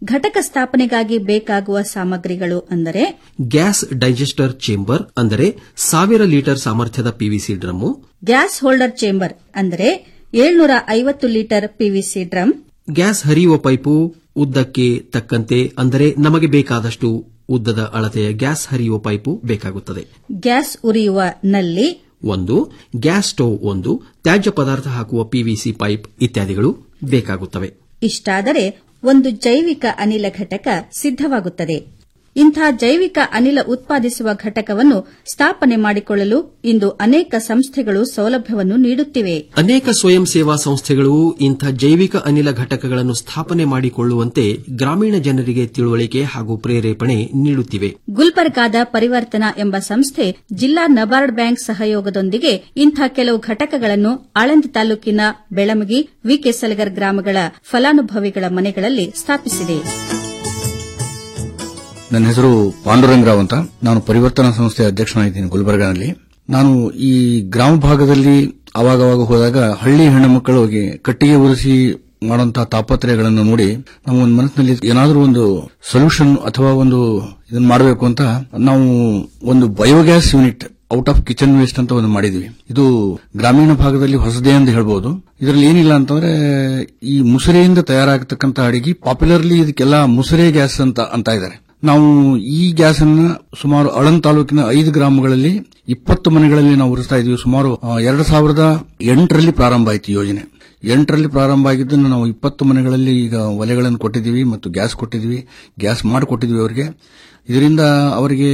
ಘಟಕ ಸ್ಥಾಪನೆಗಾಗಿ ಬೇಕಾಗುವ ಸಾಮಗ್ರಿಗಳು ಅಂದರೆ ಗ್ಯಾಸ್ ಡೈಜೆಸ್ಟರ್ ಚೇಂಬರ್ ಅಂದರೆ ಸಾವಿರ ಲೀಟರ್ ಸಾಮರ್ಥ್ಯದ PVC drum gas holder chamber ಅಂದರೆ ಏಳ್ನೂರ ಐವತ್ತು ಲೀಟರ್ ಪಿವಿಸಿ ಡ್ರಮ್ ಗ್ಯಾಸ್ ಹರಿಯುವ ಪೈಪು ಉದ್ದಕ್ಕೆ ತಕ್ಕಂತೆ ಅಂದರೆ ನಮಗೆ ಬೇಕಾದಷ್ಟು ಉದ್ದದ ಅಳತೆಯ ಗ್ಯಾಸ್ ಹರಿಯುವ ಪೈಪು ಬೇಕಾಗುತ್ತದೆ ಗ್ಯಾಸ್ ಉರಿಯುವ ನಲ್ಲಿ ಒಂದು ಗ್ಯಾಸ್ ಸ್ಟೋವ್ ಒಂದು ತ್ಯಾಜ್ಯ ಪದಾರ್ಥ ಹಾಕುವ ಪಿವಿಸಿ ಪೈಪ್ ಇತ್ಯಾದಿಗಳು ಬೇಕಾಗುತ್ತವೆ ಇಷ್ಟಾದರೆ ಒಂದು ಜೈವಿಕ ಅನಿಲ ಘಟಕ ಸಿದ್ಧವಾಗುತ್ತದೆ ಇಂಥ ಜೈವಿಕ ಅನಿಲ ಉತ್ಪಾದಿಸುವ ಘಟಕವನ್ನು ಸ್ಥಾಪನೆ ಮಾಡಿಕೊಳ್ಳಲು ಇಂದು ಅನೇಕ ಸಂಸ್ಥೆಗಳು ಸೌಲಭ್ಯವನ್ನು ನೀಡುತ್ತಿವೆ ಅನೇಕ ಸ್ವಯಂ ಸೇವಾ ಸಂಸ್ಥೆಗಳು ಇಂಥ ಜೈವಿಕ ಅನಿಲ ಘಟಕಗಳನ್ನು ಸ್ಥಾಪನೆ ಮಾಡಿಕೊಳ್ಳುವಂತೆ ಗ್ರಾಮೀಣ ಜನರಿಗೆ ತಿಳುವಳಿಕೆ ಹಾಗೂ ಪ್ರೇರೇಪಣೆ ನೀಡುತ್ತಿವೆ ಗುಲ್ಬರ್ಗಾದ ಪರಿವರ್ತನಾ ಎಂಬ ಸಂಸ್ಥೆ ಜಿಲ್ಲಾ ನಬಾರ್ಡ್ ಬ್ಯಾಂಕ್ ಸಹಯೋಗದೊಂದಿಗೆ ಇಂಥ ಕೆಲವು ಘಟಕಗಳನ್ನು ಆಳಂದ ತಾಲೂಕಿನ ಬೆಳಮಗಿ ವಿಕೆ ಸಲಗರ್ ಗ್ರಾಮಗಳ ಫಲಾನುಭವಿಗಳ ಮನೆಗಳಲ್ಲಿ ಸ್ಥಾಪಿಸಿದೆ ನನ್ನ ಹೆಸರು ಪಾಂಡುರಂಗರಾವ್ ಅಂತ ನಾನು ಪರಿವರ್ತನಾ ಸಂಸ್ಥೆಯ ಅಧ್ಯಕ್ಷನಾಗಿದ್ದೀನಿ ಗುಲ್ಬರ್ಗಾನಲ್ಲಿ ನಾನು ಈ ಗ್ರಾಮ ಭಾಗದಲ್ಲಿ ಅವಾಗವಾಗ ಹೋದಾಗ ಹಳ್ಳಿ ಹೆಣ್ಣು ಮಕ್ಕಳಿಗೆ ಕಟ್ಟಿಗೆ ಉರಿಸಿ ಮಾಡುವಂತಹ ತಾಪತ್ರಯಗಳನ್ನು ನೋಡಿ ನಮ್ಮ ಒಂದು ಮನಸ್ಸಿನಲ್ಲಿ ಏನಾದರೂ ಒಂದು ಸೊಲ್ಯೂಷನ್ ಅಥವಾ ಒಂದು ಇದನ್ನ ಮಾಡಬೇಕು ಅಂತ ನಾವು ಒಂದು biogas unit out of kitchen waste ಅಂತ ಒಂದು ಮಾಡಿದ್ವಿ ಇದು ಗ್ರಾಮೀಣ ಭಾಗದಲ್ಲಿ ಹೊಸದೇ ಅಂತ ಹೇಳ್ಬೋದು ಇದರಲ್ಲಿ ಏನಿಲ್ಲ ಅಂತಂದ್ರೆ ಈ ಮುಸುರೆಯಿಂದ ತಯಾರಾಗತಕ್ಕಂತ ಅಡಿಗೆ ಪಾಪ್ಯುಲರ್ಲಿ ಇದಕ್ಕೆಲ್ಲ ಮುಸುರೆ ಗ್ಯಾಸ್ ಅಂತ ಅಂತ ಇದ್ದಾರೆ ನಾವು ಈ ಗ್ಯಾಸ್ ಅನ್ನ ಸುಮಾರು ಅಳನ್ ತಾಲೂಕಿನ ಐದು ಗ್ರಾಮಗಳಲ್ಲಿ ಇಪ್ಪತ್ತು ಮನೆಗಳಲ್ಲಿ ನಾವು ಉರಿಸ್ತಾ ಇದೀವಿ ಸುಮಾರು ಎರಡು ಸಾವಿರದ ಎಂಟರಲ್ಲಿ ಪ್ರಾರಂಭ ಆಯಿತು ಯೋಜನೆ ಎಂಟರಲ್ಲಿ ಪ್ರಾರಂಭ ಆಗಿದ್ದನ್ನು ನಾವು ಇಪ್ಪತ್ತು ಮನೆಗಳಲ್ಲಿ ಈಗ ಒಲೆಗಳನ್ನು ಕೊಟ್ಟಿದ್ದೀವಿ ಮತ್ತು ಗ್ಯಾಸ್ ಕೊಟ್ಟಿದ್ದೀವಿ ಗ್ಯಾಸ್ ಮಾಡಿಕೊಟ್ಟಿದ್ವಿ ಅವರಿಗೆ ಇದರಿಂದ ಅವರಿಗೆ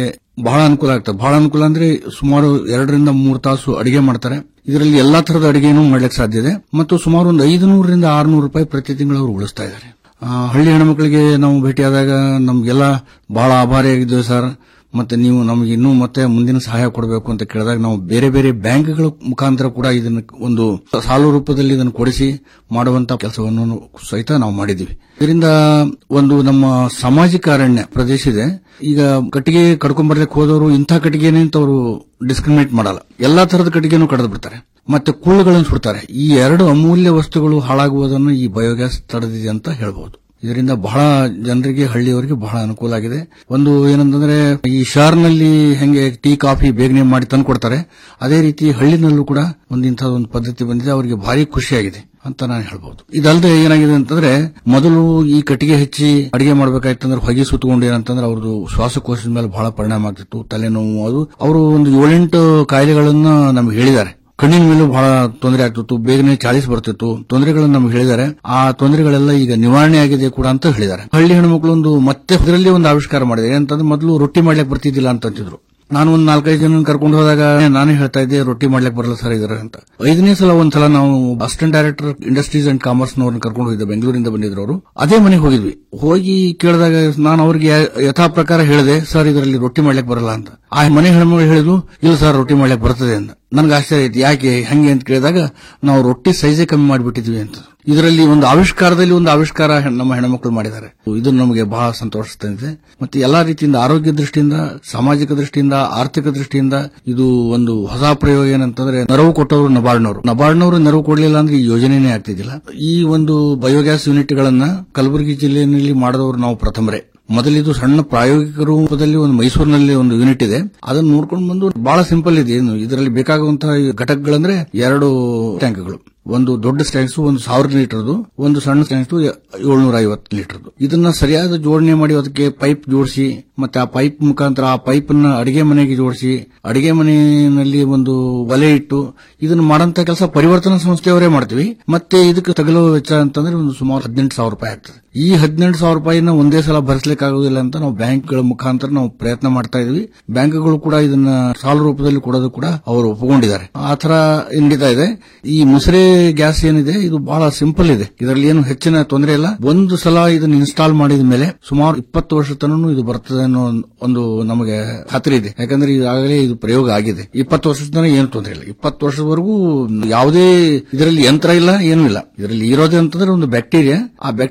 ಬಹಳ ಅನುಕೂಲ ಆಗ್ತದೆ ಬಹಳ ಅನುಕೂಲ ಅಂದ್ರೆ ಸುಮಾರು ಎರಡರಿಂದ ಮೂರು ತಾಸು ಅಡಿಗೆ ಮಾಡ್ತಾರೆ ಇದರಲ್ಲಿ ಎಲ್ಲಾ ತರದ ಅಡಿಗೆನೂ ಮಾಡ್ಲಿಕ್ಕೆ ಸಾಧ್ಯ ಇದೆ ಮತ್ತು ಸುಮಾರು ಒಂದು ಐದುನೂರರಿಂದ ಆರುನೂರು ರೂಪಾಯಿ ಪ್ರತಿ ತಿಂಗಳು ಅವರು ಉಳಿಸ್ತಾ ಇದ್ದಾರೆ ಆ, ಹಳ್ಳಿ ಹೆಣ್ಮಕ್ಳಿಗೆ ನಾವು ಭೇಟಿಯಾದಾಗ ನಮ್ಗೆಲ್ಲ ಬಹಳ ಆಭಾರಿಯಾಗಿದ್ದೇವೆ ಸರ್ ಮತ್ತೆ ನೀವು ನಮಗೆ ಇನ್ನೂ ಮತ್ತೆ ಮುಂದಿನ ಸಹಾಯ ಕೊಡಬೇಕು ಅಂತ ಕೇಳಿದಾಗ ನಾವು ಬೇರೆ ಬೇರೆ ಬ್ಯಾಂಕ್ಗಳ ಮುಖಾಂತರ ಕೂಡ ಇದನ್ನು ಒಂದು ಸಾಲು ರೂಪದಲ್ಲಿ ಇದನ್ನು ಕೊಡಿಸಿ ಮಾಡುವಂತ ಕೆಲಸವನ್ನು ಸಹಿತ ನಾವು ಮಾಡಿದ್ದೀವಿ ಇದರಿಂದ ಒಂದು ನಮ್ಮ ಸಾಮಾಜಿಕ ಅರಣ್ಯ ಪ್ರದೇಶ ಇದೆ ಈಗ ಕಟ್ಟಿಗೆ ಕಡ್ಕೊಂಡ್ಬರ್ಲಿಕ್ಕೆ ಹೋದವರು ಇಂಥ ಕಟ್ಟಿಗೆನೇ ಅಂತ ಅವರು ಡಿಸ್ಕ್ರಿಮಿನೇಟ್ ಮಾಡಲ್ಲ ಎಲ್ಲಾ ತರದ ಕಟ್ಟಿಗೆನೂ ಕಡ್ದು ಬಿಡ್ತಾರೆ ಮತ್ತೆ ಕುಳ್ಳುಗಳನ್ನು ಸುಡ್ತಾರೆ ಈ ಎರಡು ಅಮೂಲ್ಯ ವಸ್ತುಗಳು ಹಾಳಾಗುವುದನ್ನು ಈ ಬಯೋಗ್ಯಾಸ್ ತಡೆದಿದೆ ಅಂತ ಹೇಳ್ಬಹುದು ಇದರಿಂದ ಬಹಳ ಜನರಿಗೆ ಹಳ್ಳಿಯವರಿಗೆ ಬಹಳ ಅನುಕೂಲ ಆಗಿದೆ ಒಂದು ಏನಂತಂದ್ರೆ ಈ ಶಹರ್ನಲ್ಲಿ ಹೆಂಗೆ ಟೀ ಕಾಫಿ ಬೇಗನೆ ಮಾಡಿ ತಂದು ಕೊಡ್ತಾರೆ ಅದೇ ರೀತಿ ಹಳ್ಳಿನಲ್ಲೂ ಕೂಡ ಒಂದು ಇಂಥ ಒಂದು ಪದ್ಧತಿ ಬಂದಿದೆ ಅವರಿಗೆ ಭಾರಿ ಖುಷಿಯಾಗಿದೆ ಅಂತ ನಾನು ಹೇಳ್ಬಹುದು ಇದಲ್ಲದೆ ಏನಾಗಿದೆ ಅಂತಂದ್ರೆ ಮೊದಲು ಈ ಕಟ್ಟಿಗೆ ಹೆಚ್ಚಿ ಅಡಿಗೆ ಮಾಡ್ಬೇಕಾಯ್ತಂದ್ರೆ ಹೊಗೆ ಸುತ್ತಕೊಂಡು ಏನಂತಂದ್ರೆ ಅವ್ರದ್ದು ಶ್ವಾಸಕೋಶದ ಮೇಲೆ ಬಹಳ ಪರಿಣಾಮ ಆಗ್ತಿತ್ತು ತಲೆನೋವು ಅದು ಅವರು ಒಂದು ಏಳೆಂಟು ಕಾಯಿಲೆಗಳನ್ನ ನಮ್ಗೆ ಹೇಳಿದ್ದಾರೆ ಕಣ್ಣಿನ ಮೇಲೂ ಬಹಳ ತೊಂದರೆ ಆಗ್ತಿತ್ತು ಬೇಗನೆ ಚಾಳಿಸ್ ಬರ್ತಿತ್ತು ತೊಂದರೆಗಳನ್ನು ನಮ್ಗೆ ಹೇಳಿದ್ದಾರೆ ಆ ತೊಂದರೆಗಳೆಲ್ಲ ಈಗ ನಿವಾರಣೆ ಆಗಿದೆ ಕೂಡ ಅಂತ ಹೇಳಿದ್ದಾರೆ ಹಳ್ಳಿ ಹೆಣ್ಮಕ್ಳು ಒಂದು ಮತ್ತೆ ಅದರಲ್ಲಿ ಒಂದು ಆವಿಷ್ಕಾರ ಮಾಡಿದೆ ಅಂತಂದ್ರೆ ಮೊದಲು ರೊಟ್ಟಿ ಮಾಡ್ಲಿಕ್ಕೆ ಬರ್ತಿದ್ದಿಲ್ಲ ಅಂತ ಅಂತಿದ್ರು ನಾನು ಒಂದು ನಾಲ್ಕೈದು ಜನ ಕರ್ಕೊಂಡು ಹೋದಾಗ ನಾನೇ ಹೇಳ್ತಾ ಇದ್ದೆ ರೊಟ್ಟಿ ಮಾಡ್ಲಿಕ್ಕೆ ಬರಲ್ಲ ಸರ್ ಇದರ ಅಂತ ಐದನೇ ಸಲ ಒಂದ್ಸಲ ನಾವು assistant director industries and commerce ನವ್ರನ್ನ ಕರ್ಕೊಂಡು ಹೋಗಿದ್ದೆ ಬೆಂಗಳೂರಿಂದ ಬಂದಿದ್ರು ಅವರು ಅದೇ ಮನೆಗೆ ಹೋಗಿದ್ವಿ ಹೋಗಿ ಕೇಳಿದಾಗ ನಾನು ಅವ್ರಿಗೆ ಯಥಾ ಪ್ರಕಾರ ಹೇಳಿದೆ ಸರ್ ಇದರಲ್ಲಿ ರೊಟ್ಟಿ ಮಾಡ್ಲಿಕ್ಕೆ ಬರಲ್ಲ ಅಂತ ಆ ಮನೆ ಹೆಣ್ಮಗಳು ಹೇಳಿದ್ರು ಇಲ್ಲ ಸರ್ ರೊಟ್ಟಿ ಮಾಡ್ಲಿಕ್ಕೆ ಬರ್ತದೆ ಅಂತ ನನ್ಗೆ ಆಶ್ಚರ್ಯ ಆಯ್ತು ಯಾಕೆ ಹಂಗೆ ಅಂತ ಕೇಳಿದಾಗ ನಾವು ರೊಟ್ಟಿ ಸೈಜೇ ಕಮ್ಮಿ ಮಾಡಿಬಿಟ್ಟಿದ್ವಿ ಅಂತ ಇದರಲ್ಲಿ ಒಂದು ಆವಿಷ್ಕಾರದಲ್ಲಿ ಒಂದು ಆವಿಷ್ಕಾರ ಹೆಣ್- ನಮ್ಮ ಹೆಣ್ಮಕ್ಳು ಮಾಡಿದ್ದಾರೆ ಇದು ನಮಗೆ ಬಹಳ ಸಂತೋಷ ತಂದಿದೆ ಮತ್ತೆ ಎಲ್ಲಾ ರೀತಿಯಿಂದ ಆರೋಗ್ಯ ದೃಷ್ಟಿಯಿಂದ ಸಾಮಾಜಿಕ ದೃಷ್ಟಿಯಿಂದ ಆರ್ಥಿಕ ದೃಷ್ಟಿಯಿಂದ ಇದು ಒಂದು ಹೊಸ ಪ್ರಯೋಗ ಏನಂತಂದ್ರೆ ನೆರವು ಕೊಟ್ಟವರು ನಬಾರ್ಡ್ನವರು ನಬಾರ್ಡ್ನವರು ನೆರವು ಕೊಡಲಿಲ್ಲ ಅಂದ್ರೆ ಈ ಯೋಜನೆನೇ ಆಗ್ತಿದ್ದಿಲ್ಲ ಈ ಒಂದು ಬಯೋಗ್ಯಾಸ್ ಯೂನಿಟ್ ಗಳನ್ನ ಕಲಬುರಗಿ ಜಿಲ್ಲೆಯಲ್ಲಿ ಮಾಡಿದವರು ನಾವು ಪ್ರಥಮರೇ ಮೊದಲಿದು ಸಣ್ಣ ಪ್ರಾಯೋಗಿಕ ರೂಪದಲ್ಲಿ ಒಂದು ಮೈಸೂರಿನಲ್ಲಿ ಒಂದು ಯೂನಿಟ್ ಇದೆ ಅದನ್ನ ನೋಡ್ಕೊಂಡು ಬಂದು ಬಹಳ ಸಿಂಪಲ್ ಇದೆ ಏನು ಇದರಲ್ಲಿ ಬೇಕಾಗುವಂತಹ ಈ ಘಟಕಗಳಂದ್ರೆ ಎರಡು ಟ್ಯಾಂಕ್ಗಳು ಒಂದು ದೊಡ್ಡ ಸ್ಟ್ಯಾಂಕ್ಸ್ ಒಂದು ಸಾವಿರ ಲೀಟರ್ದು ಒಂದು ಸಣ್ಣ ಸ್ಟ್ಯಾಂಕ್ಸ್ ಏಳ್ನೂರ ಐವತ್ತು ಲೀಟರ್ದು ಇದನ್ನ ಸರಿಯಾದ ಜೋಡಣೆ ಮಾಡಿ ಅದಕ್ಕೆ ಪೈಪ್ ಜೋಡಿಸಿ ಮತ್ತೆ ಆ ಪೈಪ್ ಮುಖಾಂತರ ಆ ಪೈಪ್ ಅನ್ನ ಅಡಿಗೆ ಮನೆಗೆ ಜೋಡಿಸಿ ಅಡಿಗೆ ಮನೆಯಲ್ಲಿ ಒಂದು ಒಲೆ ಇಟ್ಟು ಇದನ್ನ ಮಾಡಂತ ಕೆಲಸ ಪರಿವರ್ತನಾ ಸಂಸ್ಥೆಯವರೇ ಮಾಡ್ತೀವಿ ಮತ್ತೆ ಇದಕ್ಕೆ ತಗಲುವ ವೆಚ್ಚ ಅಂತಂದ್ರೆ ಒಂದು ಸುಮಾರು ಹದಿನೆಂಟು ಸಾವಿರ ರೂಪಾಯಿ ಆಗ್ತದೆ ಈ ಹದಿನೆಂಟು ಸಾವಿರ ರೂಪಾಯಿನ ಒಂದೇ ಸಲ ಭರಿಸಲಿಕ್ಕೆ ಆಗುದಿಲ್ಲ ಅಂತ ನಾವು ಬ್ಯಾಂಕ್ಗಳ ಮುಖಾಂತರ ನಾವು ಪ್ರಯತ್ನ ಮಾಡ್ತಾ ಇದೀವಿ ಬ್ಯಾಂಕ್ಗಳು ಕೂಡ ಇದನ್ನ ಸಾಲ ರೂಪದಲ್ಲಿ ಕೊಡೋದು ಕೂಡ ಅವರು ಒಪ್ಪಿಕೊಂಡಿದ್ದಾರೆ ಆ ತರ ನಡೀತಾ ಇದೆ ಈ ಮುಸರೆ ಗ್ಯಾಸ್ ಏನಿದೆ ಇದು ಬಹಳ ಸಿಂಪಲ್ ಇದೆ ಇದರಲ್ಲಿ ಏನು ಹೆಚ್ಚಿನ ತೊಂದರೆ ಇಲ್ಲ ಒಂದು ಸಲ ಇದನ್ನ ಇನ್ಸ್ಟಾಲ್ ಮಾಡಿದ ಮೇಲೆ ಸುಮಾರು ಇಪ್ಪತ್ತು ವರ್ಷ ತನೂ ಇದು ಬರ್ತದೆ ಅನ್ನೋ ಒಂದು ನಮಗೆ ಖಾತ್ರಿ ಇದೆ ಯಾಕಂದ್ರೆ ಈಗಾಗಲೇ ಇದು ಪ್ರಯೋಗ ಆಗಿದೆ ಇಪ್ಪತ್ತು ವರ್ಷದ ತನಕ ಏನು ತೊಂದರೆ ಇಲ್ಲ ಇಪ್ಪತ್ತು ವರ್ಷದವರೆಗೂ ಯಾವುದೇ ಇದರಲ್ಲಿ ಯಂತ್ರ ಇಲ್ಲ ಏನೂ ಇಲ್ಲ ಇದರಲ್ಲಿ ಇರೋದೇ ಅಂತಂದ್ರೆ ಒಂದು ಬ್ಯಾಕ್ಟೀರಿಯಾ ಆ ಬ್ಯಾಕ್ಟೀರಿಯಾ ಬೆಳೆಯಲಿಕ್ಕೆ